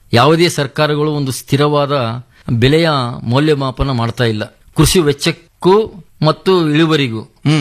ಯಾವುದೇ ಸರ್ಕಾರಗಳು ಒಂದು ಸ್ಥಿರವಾದ ಬೆಲೆಯ ಮೌಲ್ಯಮಾಪನ ಮಾಡ್ತಾ ಇಲ್ಲ ಕೃಷಿ ವೆಚ್ಚಕ್ಕೂ ಮತ್ತು ಇಳುವರಿಗೂ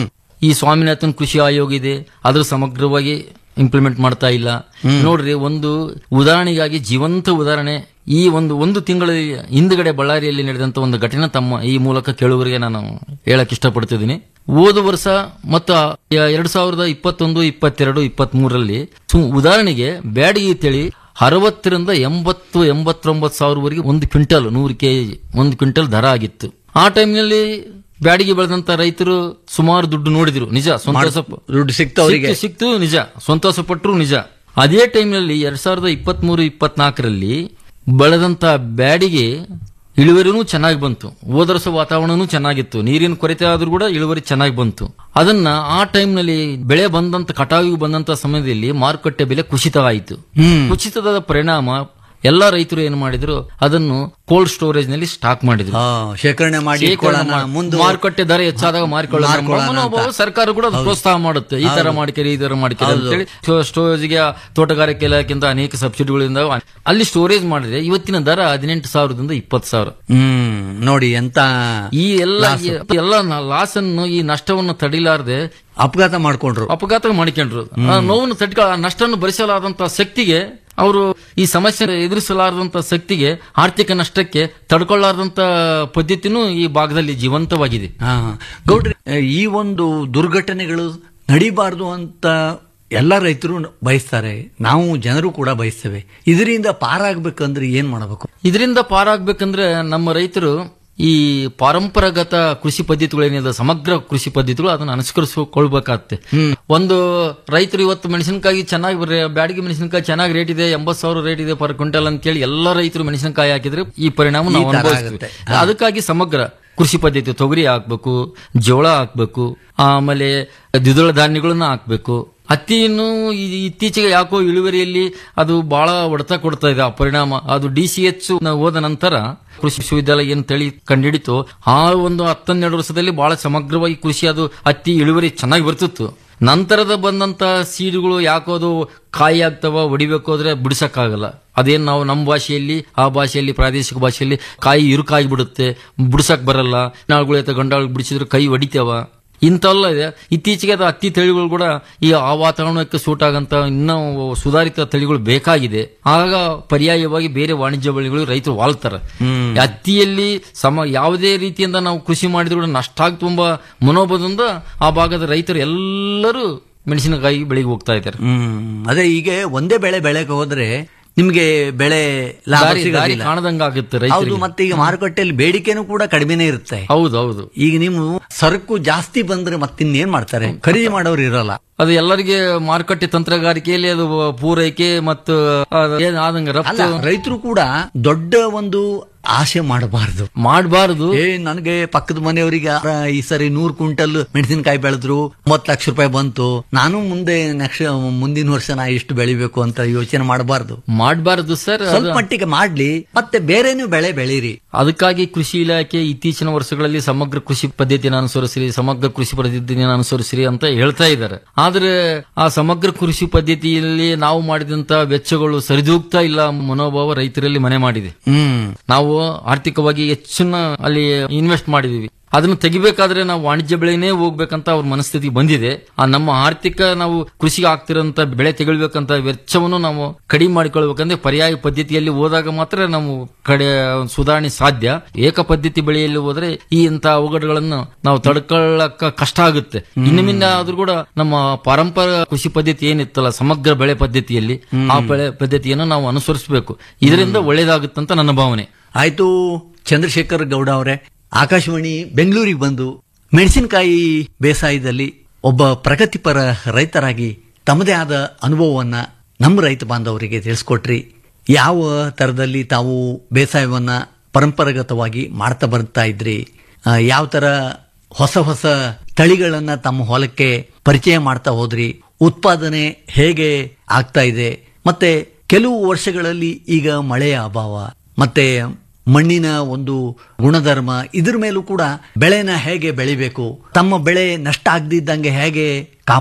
ಈ ಸ್ವಾಮಿನಾಥನ್ ಕೃಷಿ ಆಯೋಗ ಇದೆ ಅದ್ರ ಸಮಗ್ರವಾಗಿ ಇಂಪ್ಲಿಮೆಂಟ್ ಮಾಡ್ತಾ ಇಲ್ಲ ನೋಡ್ರಿ ಒಂದು ಉದಾಹರಣೆಗಾಗಿ ಜೀವಂತ ಉದಾಹರಣೆ ಈ ಒಂದು ಒಂದು ತಿಂಗಳ ಹಿಂದ್ಗಡೆ ಬಳ್ಳಾರಿಯಲ್ಲಿ ನಡೆದಂತ ಒಂದು ಘಟನೆ ತಮ್ಮ ಈ ಮೂಲಕ ಕೇಳುವರಿಗೆ ನಾನು ಹೇಳಕ್ ಇಷ್ಟಪಡ್ತಿದ್ದೀನಿ ಹೋದ ವರ್ಷ ಮತ್ತು ಎರಡ್ ಸಾವಿರದ ಇಪ್ಪತ್ತೊಂದು ಇಪ್ಪತ್ತೆರಡು ಇಪ್ಪತ್ತ್ ಮೂರರಲ್ಲಿ ಉದಾಹರಣೆಗೆ ಬ್ಯಾಡಗಿ ತಳಿ ಅರವತ್ತರಿಂದ ಎಂಬತ್ತು ಎಂಬತ್ತೊಂಬತ್ತು ಸಾವಿರವರೆಗೆ ಒಂದು ಕ್ವಿಂಟಲ್ ನೂರು ಕೆಜಿ ಒಂದು ಕ್ವಿಂಟಲ್ ದರ ಆಗಿತ್ತು ಆ ಟೈಮ್ನಲ್ಲಿ ಬ್ಯಾಡಿಗೆ ಬೆಳೆದಂತ ರೈತರು ಸುಮಾರು ದುಡ್ಡು ನೋಡಿದ್ರು ನಿಜ ಸಂತೋಷ ದುಡ್ಡು ಸಿಕ್ತು ಅವ್ರಿಗೆ. ಸಿಕ್ತು- ಸಿಕ್ತು ನಿಜ ಸಂತೋಷ ಪಟ್ಟರು ನಿಜ ಅದೇ ಟೈಮ್ನಲ್ಲಿ ಎರಡ್ ಸಾವಿರದ ಇಪ್ಪತ್ಮೂರು ಇಪ್ಪತ್ನಾಲ್ಕರಲ್ಲಿ ಬೆಳೆದಂತ ಬ್ಯಾಡಿಗೆ ಇಳುವರಿನೂ ಚೆನ್ನಾಗಿ ಬಂತು ಹೋದ ವರ್ಷ ವಾತಾವರಣನೂ ಚೆನ್ನಾಗಿತ್ತು ನೀರಿನ ಕೊರತೆ ಆದ್ರೂ ಕೂಡ ಇಳುವರಿ ಚೆನ್ನಾಗಿ ಬಂತು ಅದನ್ನ ಆ ಟೈಮ್ನಲ್ಲಿ ಬೆಳೆ ಬಂದಂತ ಕಟಾವಿಗೆ ಬಂದಂತ ಸಮಯದಲ್ಲಿ ಮಾರುಕಟ್ಟೆ ಬೆಲೆ ಕುಸಿತವಾಯಿತು ಕುಸಿತದ ಪರಿಣಾಮ ಎಲ್ಲಾ ರೈತರು ಏನು ಮಾಡಿದ್ರು ಅದನ್ನು ಕೋಲ್ಡ್ ಸ್ಟೋರೇಜ್ ನಲ್ಲಿ ಸ್ಟಾಕ್ ಮಾಡಿದ್ರು ಶೇಖರಣೆ ಮಾಡಿ ಶೇಖರಣೆ ಇಟ್ಕೊಳ್ಳೋಣ, ಮಾಡಿ- ಮುಂದೆ ಮಾರುಕಟ್ಟೆ ದರ ಹೆಚ್ಚಾದಾಗ ಮಾರಿಕೊಳ್ಳೋಣ ಎಂಬ ಮಾರ್ಕೊಳ್ಳೋಣ ಅಂತ. ಮನೋಭಾವ ಸರ್ಕಾರ ಕೂಡ ಅದು ಹೌದು. ಪ್ರೋತ್ಸಾಹ ಮಾಡುತ್ತೆ ಈ ತರ ಹೌದು. ಮಾಡ್ಕೇರಿ ಈ ತರ ಮಾಡ್ಕೇರಿ ಹೌದು. ಅಂತೇಳಿ ಸ್ಟೋರೇಜ್ಗೆ ತೋಟಗಾರಿಕೆ ಇಲಾಖೆಯಿಂದ ಅನೇಕ ಸಬ್ಸಿಡಿಗಳಿಂದ ಅಲ್ಲಿ ಸ್ಟೋರೇಜ್ ಮಾಡಿದ್ರೆ ಇವತ್ತಿನ ದರ ಹದಿನೆಂಟು ಸಾವಿರದಿಂದ ಇಪ್ಪತ್ತು ಸಾವಿರ ಹ್ಮ್ ನೋಡಿ ಎಂತ ಈ ಎಲ್ಲ ಲಾಸು. ಈ ಎಲ್ಲ ಲಾಸ್ ಅನ್ನು ಈ ನಷ್ಟವನ್ನು ತಡಿಲಾರದೆ ಅಪಘಾತ ಮಾಡ್ಕೊಂಡ್ರು ಅಪಘಾತ ಮಾಡಿಕೊಂಡ್ರು ಆ ನೋವನ್ನು ತಡ್ಕ ಆ ನಷ್ಟವನ್ನು ಭರಿಸಲಾದಂತ ಶಕ್ತಿಗೆ ಅವರು ಈ ಸಮಸ್ಯೆ ಎದುರಿಸಲಾರದಂತ ಶಕ್ತಿಗೆ ಆರ್ಥಿಕ ನಷ್ಟಕ್ಕೆ ತಡ್ಕೊಳ್ಳಾರದಂತ ಪದ್ಧತಿನೂ ಈ ಭಾಗದಲ್ಲಿ ಜೀವಂತವಾಗಿದೆ ಹಾ ಗೌಡ್ರಿ ಈ ಒಂದು ದುರ್ಘಟನೆಗಳು ನಡಿಬಾರ್ದು ಅಂತ ಎಲ್ಲ ರೈತರು ಬಯಸ್ತಾರೆ ನಾವು ಜನರು ಕೂಡ ಬಯಸ್ತೇವೆ ಇದರಿಂದ ಪಾರಾಗಬೇಕಂದ್ರೆ ಏನ್ ಮಾಡಬೇಕು ಇದರಿಂದ ಪಾರಾಗಬೇಕಂದ್ರೆ ನಮ್ಮ ರೈತರು ಈ ಪಾರಂಪರಾಗತ ಕೃಷಿ ಪದ್ಧತಿಗಳೇನಿದೆ ಸಮಗ್ರ ಕೃಷಿ ಪದ್ಧತಿಗಳು ಅದನ್ನು ಅನುಸರಿಸಿಕೊಳ್ಬೇಕಾಗತ್ತೆ ಒಂದು ರೈತರು ಇವತ್ತು ಮೆಣಸಿನಕಾಯಿ ಚೆನ್ನಾಗಿ ಬರ- ಬ್ಯಾಡಗಿ ಮೆಣಸಿನಕಾಯಿ ಚೆನ್ನಾಗಿ ರೇಟ್ ಇದೆ ಎಂಬತ್ತು ಸಾವಿರ ರೇಟ್ ಇದೆ ಪರ್ ಕ್ವಿಂಟಲ್ ಅಂತ ಹೇಳಿ ಎಲ್ಲ ರೈತರು ಮೆಣಸಿನಕಾಯಿ ಹಾಕಿದ್ರೆ ಈ ಪರಿಣಾಮ ನಾವು ಈ ತರ ಅನುಭವಿಸ್ತೀವಿ ಆಗುತ್ತೆ. ಅದಕ್ಕಾಗಿ ಸಮಗ್ರ ಕೃಷಿ ಪದ್ಧತಿ ತೊಗರಿ ಹಾಕ್ಬೇಕು ಜೋಳ ಹಾಕ್ಬೇಕು ಆಮೇಲೆ ದ್ವಿದಳ ಧಾನ್ಯಗಳನ್ನ ಹಾಕ್ಬೇಕು ಹತ್ತಿಯನ್ನು ಈ- ಇತ್ತೀಚೆಗೆ ಯಾಕೋ ಇಳುವರಿಯಲ್ಲಿ ಅದು ಬಹಳ ಹೊಡೆತ ಕೊಡ್ತಾ ಇದೆ ಆ ಪರಿಣಾಮ ಅದು ಡಿ ಸಿ ಎಚ್ ಹೋದ ನಂತರ ಕೃಷಿ ವಿಶ್ವವಿದ್ಯಾಲಯ ಏನ್ ತಳಿ ಕಂಡಿಡಿತು ಆ ಒಂದು ಹತ್ತನ್ನೆರಡು ವರ್ಷದಲ್ಲಿ ಬಹಳ ಸಮಗ್ರವಾಗಿ ಕೃಷಿ ಅದು ಹತ್ತಿ ಇಳುವರಿ ಚೆನ್ನಾಗಿ ಬರ್ತಿತ್ತು ನಂತರದ ಬಂದಂತ ಸೀಡ್ಗಳು ಯಾಕೋ ಅದು ಕಾಯಿ ಆಗ್ತಾವ ಹೊಡಿಬೇಕು ಅಂದ್ರೆ ಬಿಡಿಸಕ್ಕಾಗಲ್ಲ ಅದೇನ್ ನಾವು ನಮ್ಮ ಭಾಷೆಯಲ್ಲಿ ಆ ಭಾಷೆಯಲ್ಲಿ ಪ್ರಾದೇಶಿಕ ಭಾಷೆಯಲ್ಲಿ ಕಾಯಿ ಇರುಕಾಗಿ ಬಿಡುತ್ತೆ ಬಿಡಿಸಕ್ ಬರಲ್ಲ ನಾಳುಗಳು ಅಥವಾ ಗಂಡಾಳು ಬಿಡಿಸಿದ್ರೆ ಕೈ ಹೊಡಿತಾವ ಇಂಥವೆಲ್ಲ ಇದೆ ಇತ್ತೀಚೆಗೆ ಅದು ಹತ್ತಿ ತಳಿಗಳು ಕೂಡ ಈ ಆ ವಾತಾವರಣಕ್ಕೆ ಸೂಟ್ ಆಗಂತ ಇನ್ನೂ ಸುಧಾರಿತ ತಳಿಗಳು ಬೇಕಾಗಿದೆ ಆಗ ಪರ್ಯಾಯವಾಗಿ ಬೇರೆ ವಾಣಿಜ್ಯ ಬೆಳೆಗಳು ರೈತರು ವಾಲ್ತಾರೆ ಹತ್ತಿಯಲ್ಲಿ ಸಮ ಯಾವುದೇ ರೀತಿಯಿಂದ ನಾವು ಕೃಷಿ ಮಾಡಿದ್ರು ಕೂಡ ನಷ್ಟ ಆಗಿ ತುಂಬಾ ಮನೋಭಾವದಿಂದ ಆ ಭಾಗದ ರೈತರು ಎಲ್ಲರೂ ಮೆಣಸಿನಕಾಯಿ ಬೆಳೆಗೆ ಹೋಗ್ತಾ ಇದ್ದಾರೆ ಹ್ಮ್ ಅದೇ ಈಗ ಒಂದೇ ಬೆಳೆ ಬೆಳೆಗೆ ಹೋದ್ರೆ ನಿಮ್ಗೆ ಬೆಳೆ ಲಾಭ ದಾರಿ- ದಾರಿ ಸಿಗೋದಿಲ್ಲ. ಕಾಣದಂಗಾಗುತ್ತೆ ಹೌದು ರೈತರಿಗೆ ಮತ್ತೆ ಈಗ ಮಾರುಕಟ್ಟೆಯಲ್ಲಿ ಬೇಡಿಕೆನೂ ಕೂಡ ಕಡಿಮೆನೇ ಇರುತ್ತೆ ಹೌದು ಹೌದು ಈಗ ನೀವು ಸರಕು ಜಾಸ್ತಿ ಬಂದ್ರೆ ಮತ್ತಿನ್ನೇನ್ ಮಾಡ್ತಾರೆ ಖರೀದಿ ಮಾಡೋರು ಇರಲ್ಲ ಅದು ಎಲ್ಲರಿಗೆ ಮಾರುಕಟ್ಟೆ ತಂತ್ರಗಾರಿಕೆಯಲ್ಲಿ ಅದು ಪೂರೈಕೆ ಮತ್ತು ಅದು ಏನ್ ಆದಂಗ ಅಲ್ಲ ರಫ್ತು ರೈತರು ಕೂಡ ದೊಡ್ಡ ಒಂದು ಆಸೆ ಮಾಡಬಾರದು ಮಾಡಬಾರದು ಏ ನನಗೆ ಪಕ್ಕದ ಮನೆಯವರಿಗೆ ಆ, ಈ ಸರಿ ನೂರ್ ಕ್ವಿಂಟಲ್ ಮೆಣಸಿನಕಾಯಿ ಬೆಳೆದ್ರು ಮೂವತ್ ಲಕ್ಷ ರೂಪಾಯಿ ಬಂತು ನಾನು ಮುಂದೆ ನೆಕ್ಸ್ಟ್ ಮುಂದಿನ ವರ್ಷ ನಾ ಎಷ್ಟು ಬೆಳಿಬೇಕು ಅಂತ ಯೋಚನೆ ಮಾಡಬಾರ್ದು ಮಾಡಬಾರದು ಸರ್ ಸ್ವಲ್ಪ ಮಟ್ಟಿಗೆ ಮಾಡ್ಲಿ ಮತ್ತೆ ಬೇರೆನೂ ಬೆಳೆ ಬೆಳೀರಿ ಅದಕ್ಕಾಗಿ ಕೃಷಿ ಇಲಾಖೆ ಇತ್ತೀಚಿನ ವರ್ಷಗಳಲ್ಲಿ ಸಮಗ್ರ ಕೃಷಿ ಪದ್ಧತಿಯನ್ನು ಅನುಸರಿಸಿರಿ ಸಮಗ್ರ ಕೃಷಿ ಪದ್ಧತಿಯನ್ನು ಅನುಸರಿಸಿರಿ ಅಂತ ಹೇಳ್ತಾ ಇದ್ದಾರೆ ಆದ್ರೆ ಆ ಸಮಗ್ರ ಕೃಷಿ ಪದ್ಧತಿಯಲ್ಲಿ ನಾವು ಮಾಡಿದಂತ ವೆಚ್ಚಗಳು ಸರಿದೂಗ್ತಾ ಇಲ್ಲ ಮನೋಭಾವ ರೈತರಲ್ಲಿ ಮನೆ ಮಾಡಿದೆ ಹ್ಮ್ ನಾವು ಆರ್ಥಿಕವಾಗಿ ಹೆಚ್ಚನ್ನ ಅಲ್ಲಿ ಇನ್ವೆಸ್ಟ್ ಮಾಡಿದೀವಿ ಅದನ್ನು ತೆಗಿಬೇಕಾದ್ರೆ ನಾವು ವಾಣಿಜ್ಯ ಬೆಳೆನೇ ಹೋಗ್ಬೇಕಂತ ಅವ್ರ ಮನಸ್ಥಿತಿ ಬಂದಿದೆ ಆ ನಮ್ಮ ಆರ್ಥಿಕ ನಾವು ಕೃಷಿಗೆ ಆಗ್ತಿರೋಂತ ಬೆಳೆ ತೆಗಿಳ್ಬೇಕಂತ ವೆಚ್ಚವನ್ನು ನಾವು ಕಡಿಮೆ ಮಾಡಿಕೊಳ್ಬೇಕಂದ್ರೆ ಪರ್ಯಾಯ ಪದ್ಧತಿಯಲ್ಲಿ ಹೋದಾಗ ಮಾತ್ರ ನಾವು ಕಡೆ ಸುಧಾರಣೆ ಸಾಧ್ಯ ಏಕ ಪದ್ಧತಿ ಬೆಳೆಯಲ್ಲಿ ಹೋದ್ರೆ ಈ ಇಂತಹ ಅವಘಡಗಳನ್ನು ನಾವು ತಡ್ಕೊಳ್ಳಕ ಕಷ್ಟ ಆಗುತ್ತೆ ಇನ್ನು ಮುಂದೆ ಆದ್ರೂ ಕೂಡ ನಮ್ಮ ಪಾರಂಪರ ಕೃಷಿ ಪದ್ಧತಿ ಏನಿತ್ತಲ್ಲ ಸಮಗ್ರ ಬೆಳೆ ಪದ್ಧತಿಯಲ್ಲಿ ಆ ಬೆಳೆ ಪದ್ಧತಿಯನ್ನು ನಾವು ಅನುಸರಿಸಬೇಕು ಇದರಿಂದ ಒಳ್ಳೇದಾಗುತ್ತಂತ ನನ್ನ ಭಾವನೆ ಆಯ್ತು ಚಂದ್ರಶೇಖರ್ ಗೌಡ ಅವರೇ ಆಕಾಶವಾಣಿ ಬೆಂಗಳೂರಿಗೆ ಬಂದು ಮೆಣಸಿನಕಾಯಿ ಬೇಸಾಯದಲ್ಲಿ ಒಬ್ಬ ಪ್ರಗತಿಪರ ರೈತರಾಗಿ ತಮ್ಮದೇ ಆದ ಅನುಭವವನ್ನ ನಮ್ಮ ರೈತ ಬಾಂಧವರಿಗೆ ತಿಳಿಸ್ಕೊಟ್ರಿ ಯಾವ ತರದಲ್ಲಿ ತಾವು ಬೇಸಾಯವನ್ನ ಪರಂಪರಾಗತವಾಗಿ ಮಾಡ್ತಾ ಬರ್ತಾ ಇದ್ರಿ ಆ, ಯಾವ ತರ ಹೊಸ ಹೊಸ ತಳಿಗಳನ್ನ ತಮ್ಮ ಹೊಲಕ್ಕೆ ಪರಿಚಯ ಮಾಡ್ತಾ ಹೋದ್ರಿ ಉತ್ಪಾದನೆ ಹೇಗೆ ಆಗ್ತಾ ಇದೆ ಮತ್ತೆ ಕೆಲವು ವರ್ಷಗಳಲ್ಲಿ ಈಗ ಮಳೆಯ ಅಭಾವ ಮತ್ತೆ ಮಣ್ಣಿನ ಒಂದು ಗುಣಧರ್ಮ ಇದ್ರ ಮೇಲೂ ಕೂಡ ಬೆಳೆನ ಹೇಗೆ ಬೆಳಿಬೇಕು ತಮ್ಮ ಬೆಳೆ ನಷ್ಟ ಆಗದಿದ್ದಂಗೆ ಹೇಗೆ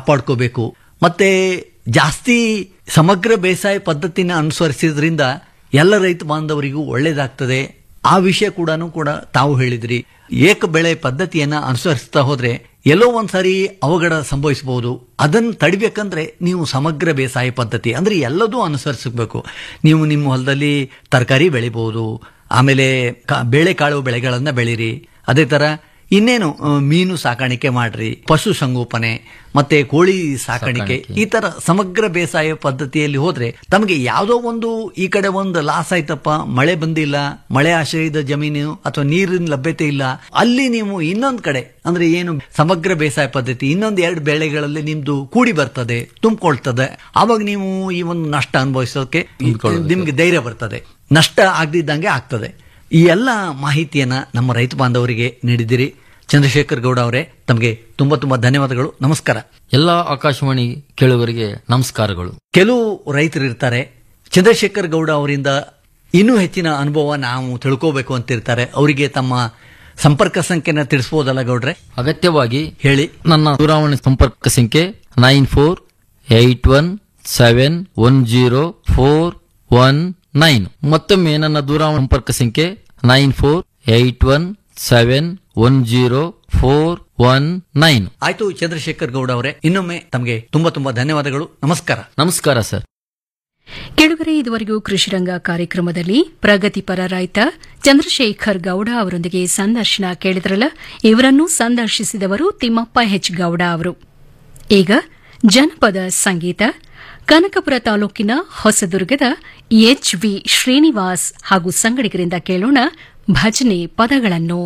ಕಾಪಾಡ್ಕೋಬೇಕು ಮತ್ತೆ ಜಾಸ್ತಿ ಸಮಗ್ರ ಬೇಸಾಯ ಪದ್ಧತಿನ ಅನುಸರಿಸಿದ್ರಿಂದ ಎಲ್ಲ ರೈತ ಬಾಂಧವರಿಗೂ ಒಳ್ಳೇದಾಗ್ತದೆ ಆ ವಿಷಯ ಕೂಡ ಕೂಡ ತಾವು ಹೇಳಿದ್ರಿ ಏಕ ಬೆಳೆ ಪದ್ಧತಿಯನ್ನ ಅನುಸರಿಸ್ತಾ ಹೋದ್ರೆ ಎಲ್ಲೋ ಒಂದ್ಸಾರಿ ಅವಘಡ ಸಂಭವಿಸಬಹುದು ಅದನ್ನು ತಡಿಬೇಕಂದ್ರೆ ನೀವು ಸಮಗ್ರ ಬೇಸಾಯ ಪದ್ಧತಿ ಅಂದ್ರೆ ಎಲ್ಲದೂ ಅನುಸರಿಸಬೇಕು ನೀವು ನಿಮ್ಮ ಹೊಲದಲ್ಲಿ ತರಕಾರಿ ಬೆಳಿಬಹುದು ಆಮೇಲೆ ಕಾ- ಬೇಳೆಕಾಳು ಬೆಳೆಗಳನ್ನ ಬೆಳೀರಿ ಅದೇ ತರ ಇನ್ನೇನು ಆ, ಮೀನು ಸಾಕಾಣಿಕೆ ಮಾಡ್ರಿ ಪಶು ಸಂಗೋಪನೆ ಮತ್ತೆ ಕೋಳಿ ಸಾಕಾಣಿಕೆ ಈ ತರ ಸಮಗ್ರ ಬೇಸಾಯ ಪದ್ಧತಿಯಲ್ಲಿ ಹೋದ್ರೆ ತಮಗೆ ಯಾವುದೋ ಒಂದು ಈ ಕಡೆ ಒಂದು ಲಾಸ್ ಆಯ್ತಪ್ಪ ಮಳೆ ಬಂದಿಲ್ಲ ಮಳೆ ಆಶ್ರಯದ ಜಮೀನು ಅಥವಾ ನೀರಿನ ಲಭ್ಯತೆ ಇಲ್ಲ ಅಲ್ಲಿ ನೀವು ಇನ್ನೊಂದ್ ಕಡೆ ಅಂದ್ರೆ ಏನು ಸಮಗ್ರ ಬೇಸಾಯ ಪದ್ಧತಿ ಇನ್ನೊಂದು ಎರಡು ಬೆಳೆಗಳಲ್ಲಿ ನಿಮ್ದು ಕೂಡಿ ಬರ್ತದೆ ತುಂಬಿಕೊಳ್ತದೆ ಆವಾಗ ನೀವು ಈ ಒಂದು ನಷ್ಟ ಅನುಭವಿಸೋಕೆ ನಿಮ್ಗೆ ಧೈರ್ಯ ಬರ್ತದೆ ನಷ್ಟ ಆಗದಿದ್ದಂಗೆ ಆಗ್ತದೆ ಈ ಎಲ್ಲ ಮಾಹಿತಿಯನ್ನ ನಮ್ಮ ರೈತ ಬಾಂಧವರಿಗೆ ನೀಡಿದಿರಿ ಚಂದ್ರಶೇಖರ್ ಗೌಡ ಅವರೇ ತಮಗೆ ತುಂಬಾ ತುಂಬಾ ಧನ್ಯವಾದಗಳು ನಮಸ್ಕಾರ ಎಲ್ಲ ಆಕಾಶವಾಣಿ ಕೇಳುಗರಿಗೆ ನಮಸ್ಕಾರಗಳು ಕೆಲವು ರೈತರು ಇರ್ತಾರೆ ಚಂದ್ರಶೇಖರ್ ಗೌಡ ಅವರಿಂದ ಇನ್ನೂ ಹೆಚ್ಚಿನ ಅನುಭವ ನಾವು ತಿಳ್ಕೋಬೇಕು ಅಂತಿರ್ತಾರೆ ಅವರಿಗೆ ತಮ್ಮ ಸಂಪರ್ಕ ಸಂಖ್ಯೆನ ತಿಳಿಸಬಹುದಲ್ಲ ಗೌಡ್ರೆ ಅಗತ್ಯವಾಗಿ ಹೇಳಿ ನನ್ನ ದೂರವಾಣಿ ಸಂಪರ್ಕ ಸಂಖ್ಯೆ nine four eight one seven one zero four one nine ಮತ್ತೊಮ್ಮೆ ನನ್ನ ದೂರವಾಣಿ ಸಂಪರ್ಕ ಸಂಖ್ಯೆ nine four eight one seven one zero four one nine ಆಯ್ತು ಚಂದ್ರಶೇಖರ್ ಗೌಡ ಅವರೇ ಇನ್ನೊಮ್ಮೆ ತಮಗೆ ತುಂಬಾ ತುಂಬಾ ಧನ್ಯವಾದಗಳು ನಮಸ್ಕಾರ ನಮಸ್ಕಾರ ಸರ್ ಕೆಳಗರೆ ಇದುವರೆಗೂ ಕೃಷಿರಂಗ ಕಾರ್ಯಕ್ರಮದಲ್ಲಿ ಪ್ರಗತಿಪರ ರೈತ ಚಂದ್ರಶೇಖರ್ ಗೌಡ ಅವರೊಂದಿಗೆ ಸಂದರ್ಶನ ಕೇಳಿದ್ರಲ್ಲ ಇವರನ್ನು ಸಂದರ್ಶಿಸಿದವರು ತಿಮ್ಮಪ್ಪ ಹೆಚ್ ಗೌಡ ಅವರು ಈಗ ಜನಪದ ಸಂಗೀತ ಕನಕಪುರ ತಾಲೂಕಿನ ಹೊಸದುರ್ಗದ ಎಚ್ ವಿ ಶ್ರೀನಿವಾಸ್ ಹಾಗೂ ಸಂಗಡಿಗರಿಂದ ಕೇಳೋಣ ಭಜನೆ ಪದಗಳನ್ನು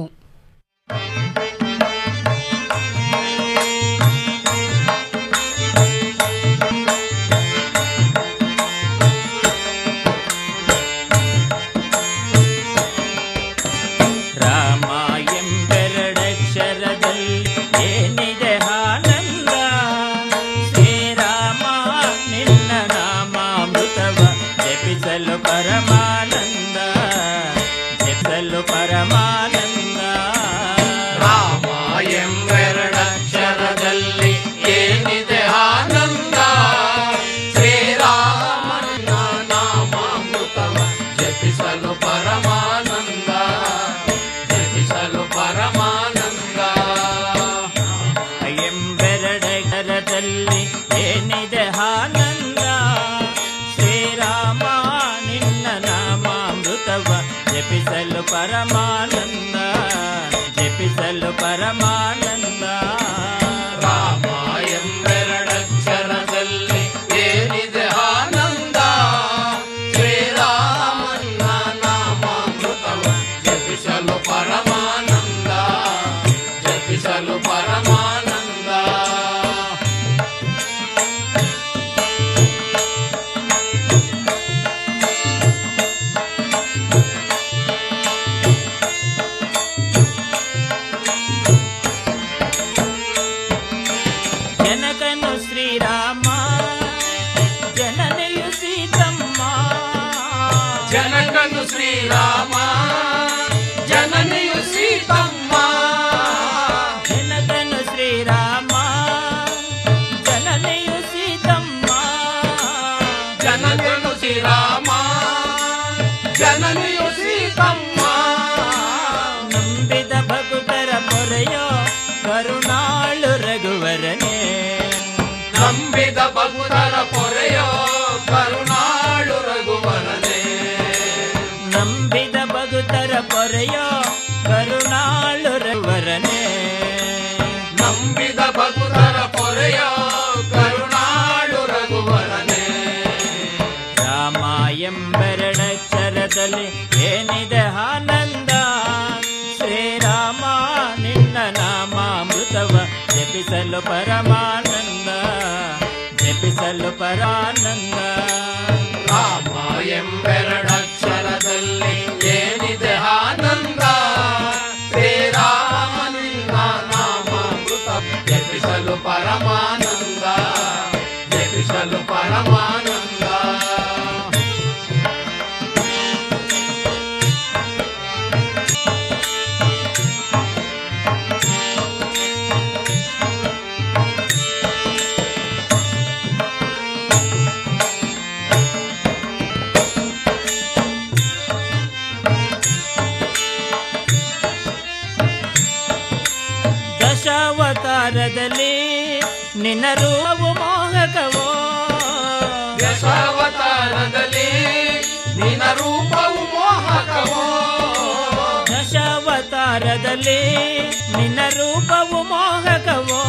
ರಾಮ ಎಂಬೆರಡಕ್ಷರದಲ್ಲಿ ಏನಿದೆ ಆನಂದ ಶ್ರೀರಾಮ ನಿನ್ನ ನಾಮಾಮೃತವ ಜಪಿಸಲು ಪರಮಾನಂದ ಜಪಿಸಲು ಪರಮಾನಂದ ರಾಮ ಎಂಬೆರಡಕ್ಷರದಲ್ಲಿ ಏನಿದೆ ಆನಂದ ಶ್ರೀರಾಮನ ನಾಮಾಮೃತವ ಜಪಿಸಲು ಪರಮಾನಂದ ಜಪಿಸಲು ಪರಮಾನಂದ ಎಂಬೆರಡರಲ್ಲಿ ಏನಿದೆ ಆನಂದ ಶ್ರೀರಾಮ ನಿನ್ನ ನಾಮಾಮೃತವ ಜಪಿಸಲು ಪರಮಾನಂದ ಜಪಿಸಲು ಪರಮಾನಂದ ರಾಮ ಎಂಬೆರಡಕ್ಷರದಲ್ಲಿ ಏನಿದೆ ಆನಂದ ಶ್ರೀರಾಮನ ನಾಮಾಮೃತವ ಜಪಿಸಲು ಪರಮಾನಂದ ಜಪಿಸಲು ಪರಮಾನಂದ ಜನಕನು ಶ್ರೀರಾಮ ಜನನೆಯು ಸೀತಮ್ಮ ಜನಕನು ಶ್ರೀರಾಮ ಜನನೆಯು ಸೀತಮ್ಮ ಜನಕನು ಶ್ರೀರಾಮ ಜನನೆಯು ಸೀತಮ್ಮ ಜನಕನು ಶ್ರೀರಾಮ ಜನನೆಯು ಸೀತಮ್ಮ ನಂಬಿದ ಭಕ್ತರ ಪೊರೆಯೋ ಕರುಣಾಳು ರಘುವರನೇ ನಂಬಿದ ಭಕ್ತರ ಪೊರೆಯೋ ಕರುಣಾಳು ರಘುವರನೇ ನಂಬಿದ ಭಕ್ತರ ಪೊರೆಯೋ ಕರುಣಾಳು ರಘುವರನೇ ನಂಬಿದ ಭಕ್ತರ ಪೊರೆಯೋ ಕರುಣಾಳು ರಘುವರನೇ ರಾಮ ಎಂಬೆರಡಕ್ಷರದಲ್ಲಿ ಏನಿದೆ ಆನಂದ ಶ್ರೀರಾಮ ನಿನ್ನ ನಾಮಾಮೃತವ ಜಪಿಸಲು ಪರಮಾನಂದ ಜಪಿಸಲು ಪರಾನಂದ ರಾಮ ಎಂಬೆರಡಕ್ಷರದಲ್ಲಿ ಏನಿದೆ ಆನಂದ ಶ್ರೀರಾಮ ನಿನ್ನ ನಾಮಾಮೃತ ಜಪಿಸಲು ಪರಮಾನಂದ ಜಪಿಸಲು ಪರಮಾನಂದ ದಶಾವತಾರದಲ್ಲಿ ನಿನ್ನ ರೂಪವು ಮೋಹಕವೋ ದಶಾವತಾರದಲ್ಲಿ ನಿನ್ನ ರೂಪವು ಮೋಹಕವೋ ದಶಾವತಾರದಲ್ಲಿ ನಿನ್ನ ರೂಪವು ಮೋಹಕವೋ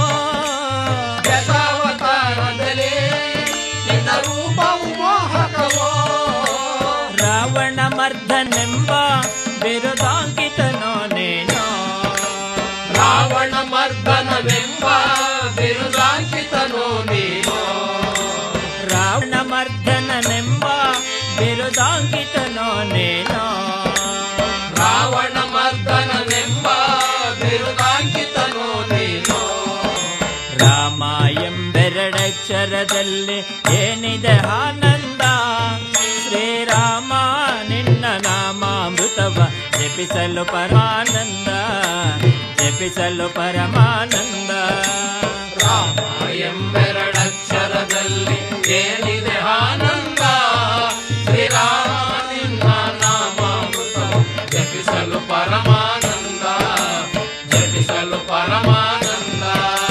ದಶಾವತಾರದಲ್ಲಿ ನಿನ್ನ ರೂಪವು ಮೋಹಕವೋ ರಾವಣ ಮರ್ದನೆಂಬ ಬಿರುದಾಂಕಿತನೋ ನೀನೋ ರಾವಣ ಮರ್ದನವೆಂಬ ಬಿರುದಾಂಕಿತನೋ ನೀನು ರಾವಣ ಮರ್ದನನೆಂಬ ಬಿರುದಾಂಕಿತನೋ ನೀನೋ ರಾವಣ ಮರ್ದನವೆಂಬ ಬಿರುದಾಂಕಿತನೋ ನೀನು ರಾಮ ಎಂಬೆರಡಕ್ಷರದಲ್ಲಿ ಏನಿದೆ ಆನಂದ ಶ್ರೀರಾಮ ನಿನ್ನ ನಾಮಾಮೃತವ ಜಪಿಸಲು ಪರಮಾನಂದ ಜಪಿಸಲು ಪರಮಾನಂದ ರಾಮ ಎಂಬೆರಡಕ್ಷರದಲ್ಲಿ ಏನಿದೆ ಆನಂದ ಶ್ರೀರಾಮ ನಿನ್ನ ನಾಮಾಮೃತವು ಜಪಿಸಲು ಪರಮಾನಂದ ಜಪಿಸಲು ಪರಮಾನಂದ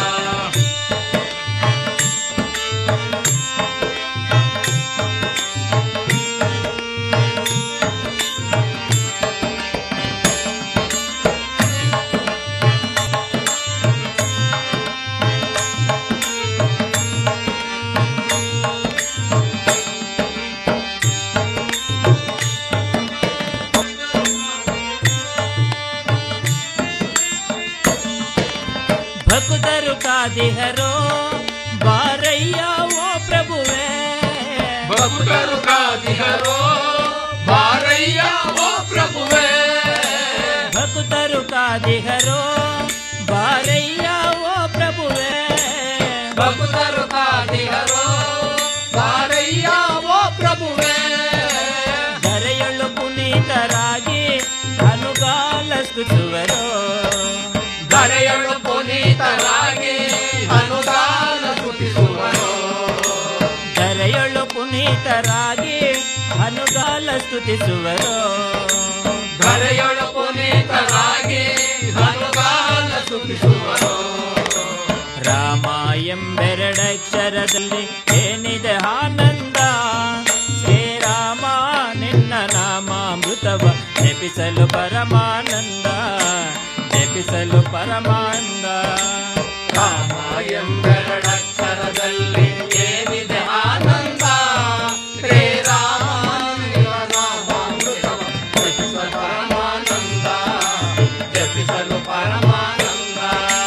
ಭಕ್ತರು ಕಾದಿಹರೋ ಬಾರಯ್ಯ ಓ ಪ್ರಭುವೇ ಭಕ್ತರು ಕಾದಿಹರೋ ಬಾರಯ್ಯ ಓ ಪ್ರಭುವೇ ಭಕ್ತರು ಕಾದಿಹರೋ ಬಾರಯ್ಯ ಓ ಪ್ರಭುವೇ ಭಕ್ತರು ಕಾದಿಹರೋ ಬಾರಯ್ಯ ಓ ಪ್ರಭುವೇ ಧರೆಯೊಳು ಪುನೀತರಾಗಿ ಅನುಗಾಲ ಸ್ತುತಿಸುವರು ಧರೆಯಳು ಪುನೀತರಾಗಿ ಅನುದಾನ ಸ್ತುತಿಸುವರು ಧರೆಯೊಳು ಪುನೀತರಾಗಿ ಅನುಗಾಲ ಸ್ತುತಿಸುವರು ಧರೆಯಳು ಪುನೀತರಾಗಿ ಅನುದಾನ ಸ್ತುತಿಸುವರು ರಾಮ ಎಂಬೆರಡಕ್ಷರದಲ್ಲಿ ಏನಿದೆ ಆನಂದ ಶ್ರೀರಾಮ ನಿನ್ನ ನಾಮಾಮೃತವ ಜಪಿಸಲು ಪರಮಾನಂದ ಜಪಿಸಲು ಪರಮಾನಂದ ರಾಮ ಎಂಬೆರಡಕ್ಷರದಲ್ಲಿ ಏನಿದೆ ಆನಂದ ಶ್ರೀರಾಮ ನಿನ್ನ ನಾಮಾಮೃತವ ಜಪಿಸಲು ಪರಮಾನಂದ ಜಪಿಸಲು ಪರಮಾನಂದ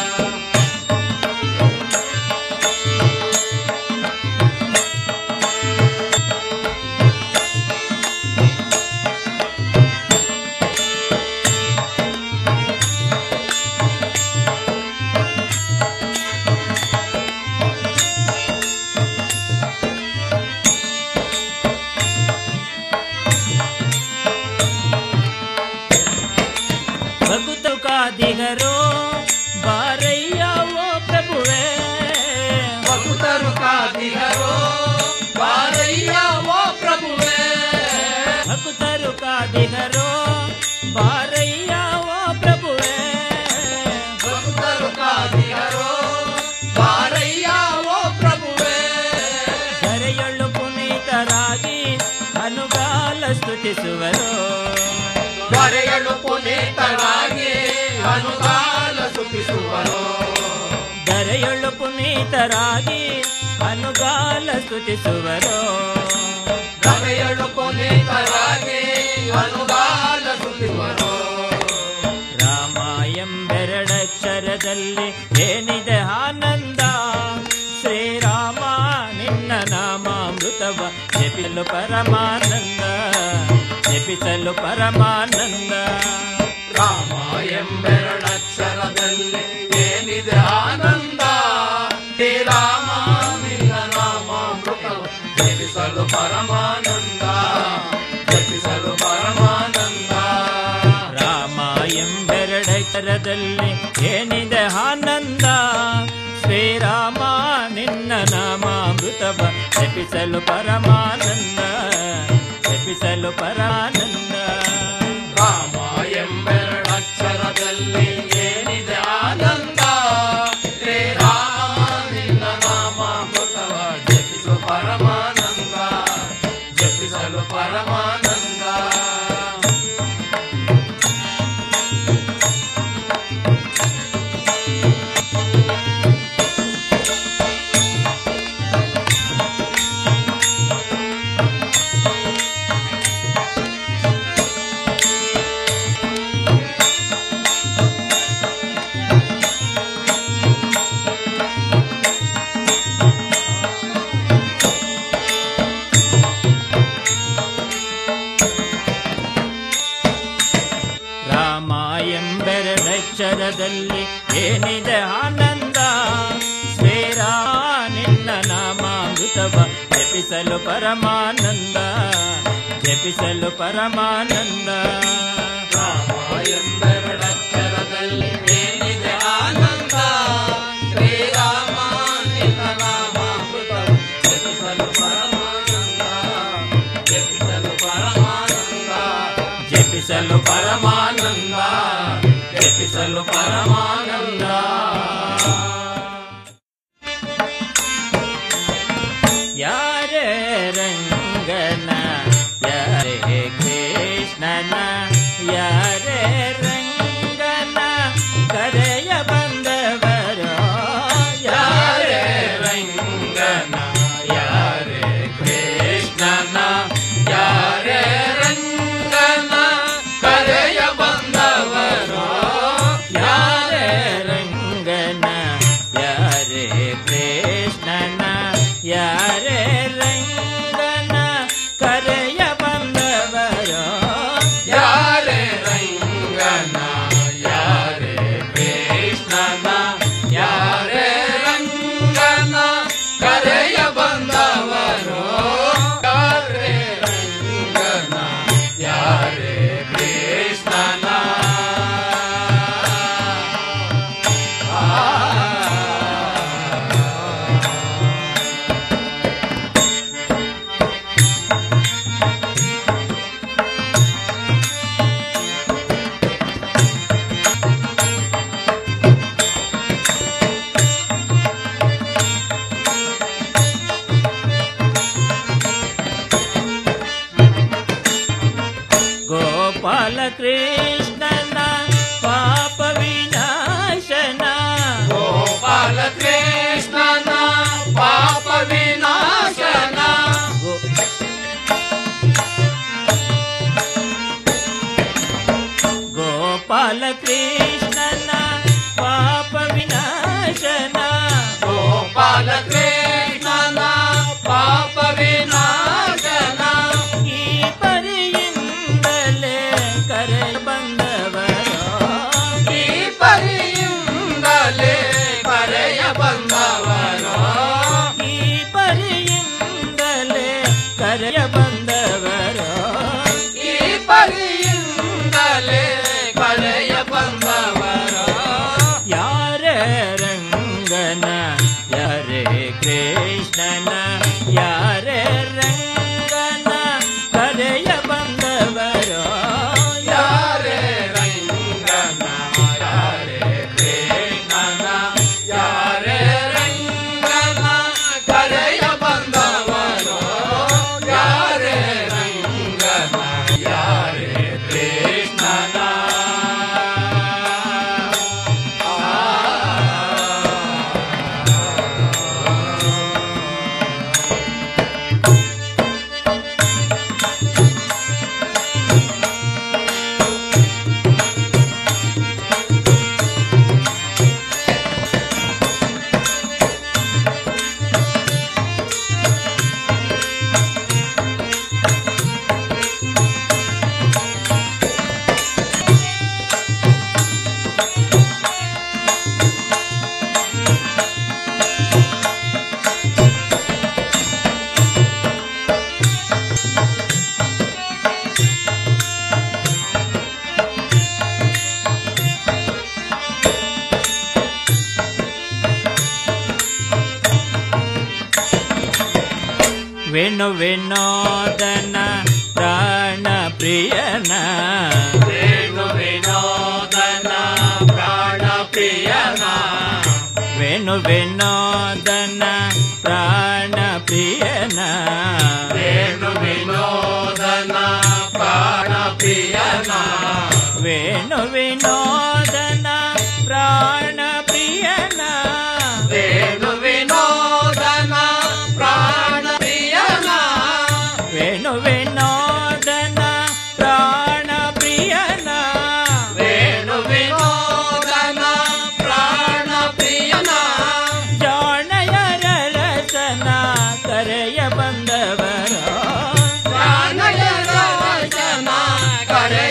ಭಕ್ತ ಕಾದಿಗರೋ ಬಾರಯ್ಯ ಓ ಪ್ರಭುವೇ ಭಕ್ತರು ಕಾದಿಹರೋ ಬಾರಯ್ಯ ಓ ಪ್ರಭುವೇ ಭಕ್ತರು ಕಾದಿಗರೋ ಬಾರಯ್ಯ ಓ ಪ್ರಭುವೇ ಭಕ್ತರು ಕಾದಿಹರೋ ಬಾರಯ್ಯ ಓ ಪ್ರಭುವೇ ಧರೆಯೊಳ್ಳು ಪುನೀತರಾಗಿ ಅನುಗಾಲ ಸ್ತುತಿಸುವರು ಧರೆಯಳು ಪುನೀತರಾಗಿ ಅನುದಾನ ಸುಖಿಸುವರು ಧರೆಯೊಳ್ಳು ಪುನೀತರಾಗಿ ಅನುಗಾಲ ಸ್ತುತಿಸುವರು ಧರೆಯಳು ಪುನೀತರಾಗಿ ಅನುದಾನ ಸುಖಿಸುವರು ರಾಮ ಎಂಬೆರಡಕ್ಷರದಲ್ಲಿ ಏನಿದೆ ಆನಂದ ಶ್ರೀರಾಮ ನಿನ್ನ ನಾಮಾಮೃತವ ಜಪಿಸಲು ಪರಮಾನಂದ ಜಪಿಸಲು ಪರಮಾನಂದ ರಾಮ ಎಂಬೆರಡಕ್ಷರದಲ್ಲಿ ಏನಿದೆ ಆನಂದ ಹೇ ರಾಮ ನಿನ್ನ ನಾಮಾಮೃತವು ಜಪಿಸಲು ಪರಮಾನಂದ ಜಪಿಸಲು ಪರಮಾನಂದ ರಾಮ ಎಂಬೆರಡಕ್ಷರದಲ್ಲಿ ಏನಿದೆ ಆನಂದ ಶ್ರೀರಾಮ ನಿನ್ನ ನಾಮಾಮೃತವ ಜಪಿಸಲು ಪರಮಾನಂದ ಜಪಿಸಲು ಪರಾನಂದ ರಾಮ ಎಂಬೆರಡಕ್ಷರದಲ್ಲಿ ಏನಿದೆ ಆನಂದ ಹೇ ಎಂಬೆರಡಕ್ಷರದಲ್ಲಿ ಏನಿದೆ ಆನಂದ ಶ್ರೀರಾಮ ನಿನ್ನ ನಾಮಾಮೃತವ ಜಪಿಸಲು ಪರಮಾನಂದ ಜಪಿಸಲು ಪರಮಾನಂದ ಎಂಬೆರಡಕ್ಷರದಲ್ಲಿ ಏನಿದೆ ಆನಂದ ಶ್ರೀರಾಮ ನಿನ್ನ ನಾಮಾಮೃತವು ಜಪಿಸಲು ಪರಮಾನಂದ ಜಪಿಸಲು ಪರಮಾನಂದ ಜಪಿಸಲು ಪರಮಾನಂದ ಜಪಿಸಲು ಪರಮಾನಂದ ಯಾರೇ ರಂಗನ ಯಾರೇ ಕೃಷ್ಣನ ಯಾರೇ ರಂಗನ ಕರೆಯ ಬಂದವರು ಯಾರೇ ರಂಗನ ಯಾರೇ ಕೃಷ್ಣನ ಯಾರೇ ರಂಗನ ಕರೆಯ ಬಂದವರು ಯಾರೇ ರಂಗನ ಯಾರೇ ಕೃಷ್ಣನ ಯಾರೇ ರಂಗನ ಕರೆಯ ಬಂದವರು ಯಾರೇ ರಂಗನ ಯಾರೇ ಕೃಷ್ಣನ ಯಾರೇ ರಂಗನ ಕರೆಯ ಬಂದವರು ಯಾರೇ ರಂಗನ ಯಾರೇ ಕೃಷ್ಣನ ಗೋಪಾಲ ಕೃಷ್ಣನ ಪಾಪ ವಿನಾಶನ ಗೋಪಾಲ ಕೃಷ್ಣನ ಪಾಪ ವಿನಾಶನ ಗೋಪಾಲ ಕೃಷ್ಣನ ಪಾಪ ವಿನಾಶನ ಗೋಪಾಲ ಕೃಷ್ಣನ ಪಾಪ ವಿನಾಶನ ಈ ಪರಿಯಿಂದಲೇ ಕರೆ ಬಂದವರು ಈ ಪರಿಯಿಂದಲೇ ಕರೆಯ ಬಂದವರು ಈ ಪರಿಯಿಂದಲೇ ಕರೆಯ ಬಂದವರು ಈ ಪರಿಯಿಂದಲೇ ಕರೆಯ ಬಂದವರು ಯಾರೇ ರಂಗನ ಯಾರೇ ಕೃಷ್ಣನ ಯಾರೇ ರಂಗನ ಕರೆಯ ಬಂದವರು ಯಾರೇ ರಂಗನ ಯಾರೇ ಕೃಷ್ಣನ ಯಾರೇ ರಂಗನ ಕರೆಯ ಬಂದವರು ಯಾರೇ ರಂಗನ ಯಾರೇ ಕೃಷ್ಣನ ವೇಣು ವಿನೋದನ ಪ್ರಾಣ ಪ್ರಿಯನ ವೇಣು ವಿನೋದನ ಪ್ರಾಣ ಪ್ರಿಯನ ವೇಣು ವಿನೋದನ ಪ್ರಾಣ ಪ್ರಿಯನ ವೇಣು ವಿನೋದನ ಪ್ರಾಣ ಪ್ರಿಯನ ವೇಣು ವಿನೋದನ ಪ್ರಾಣ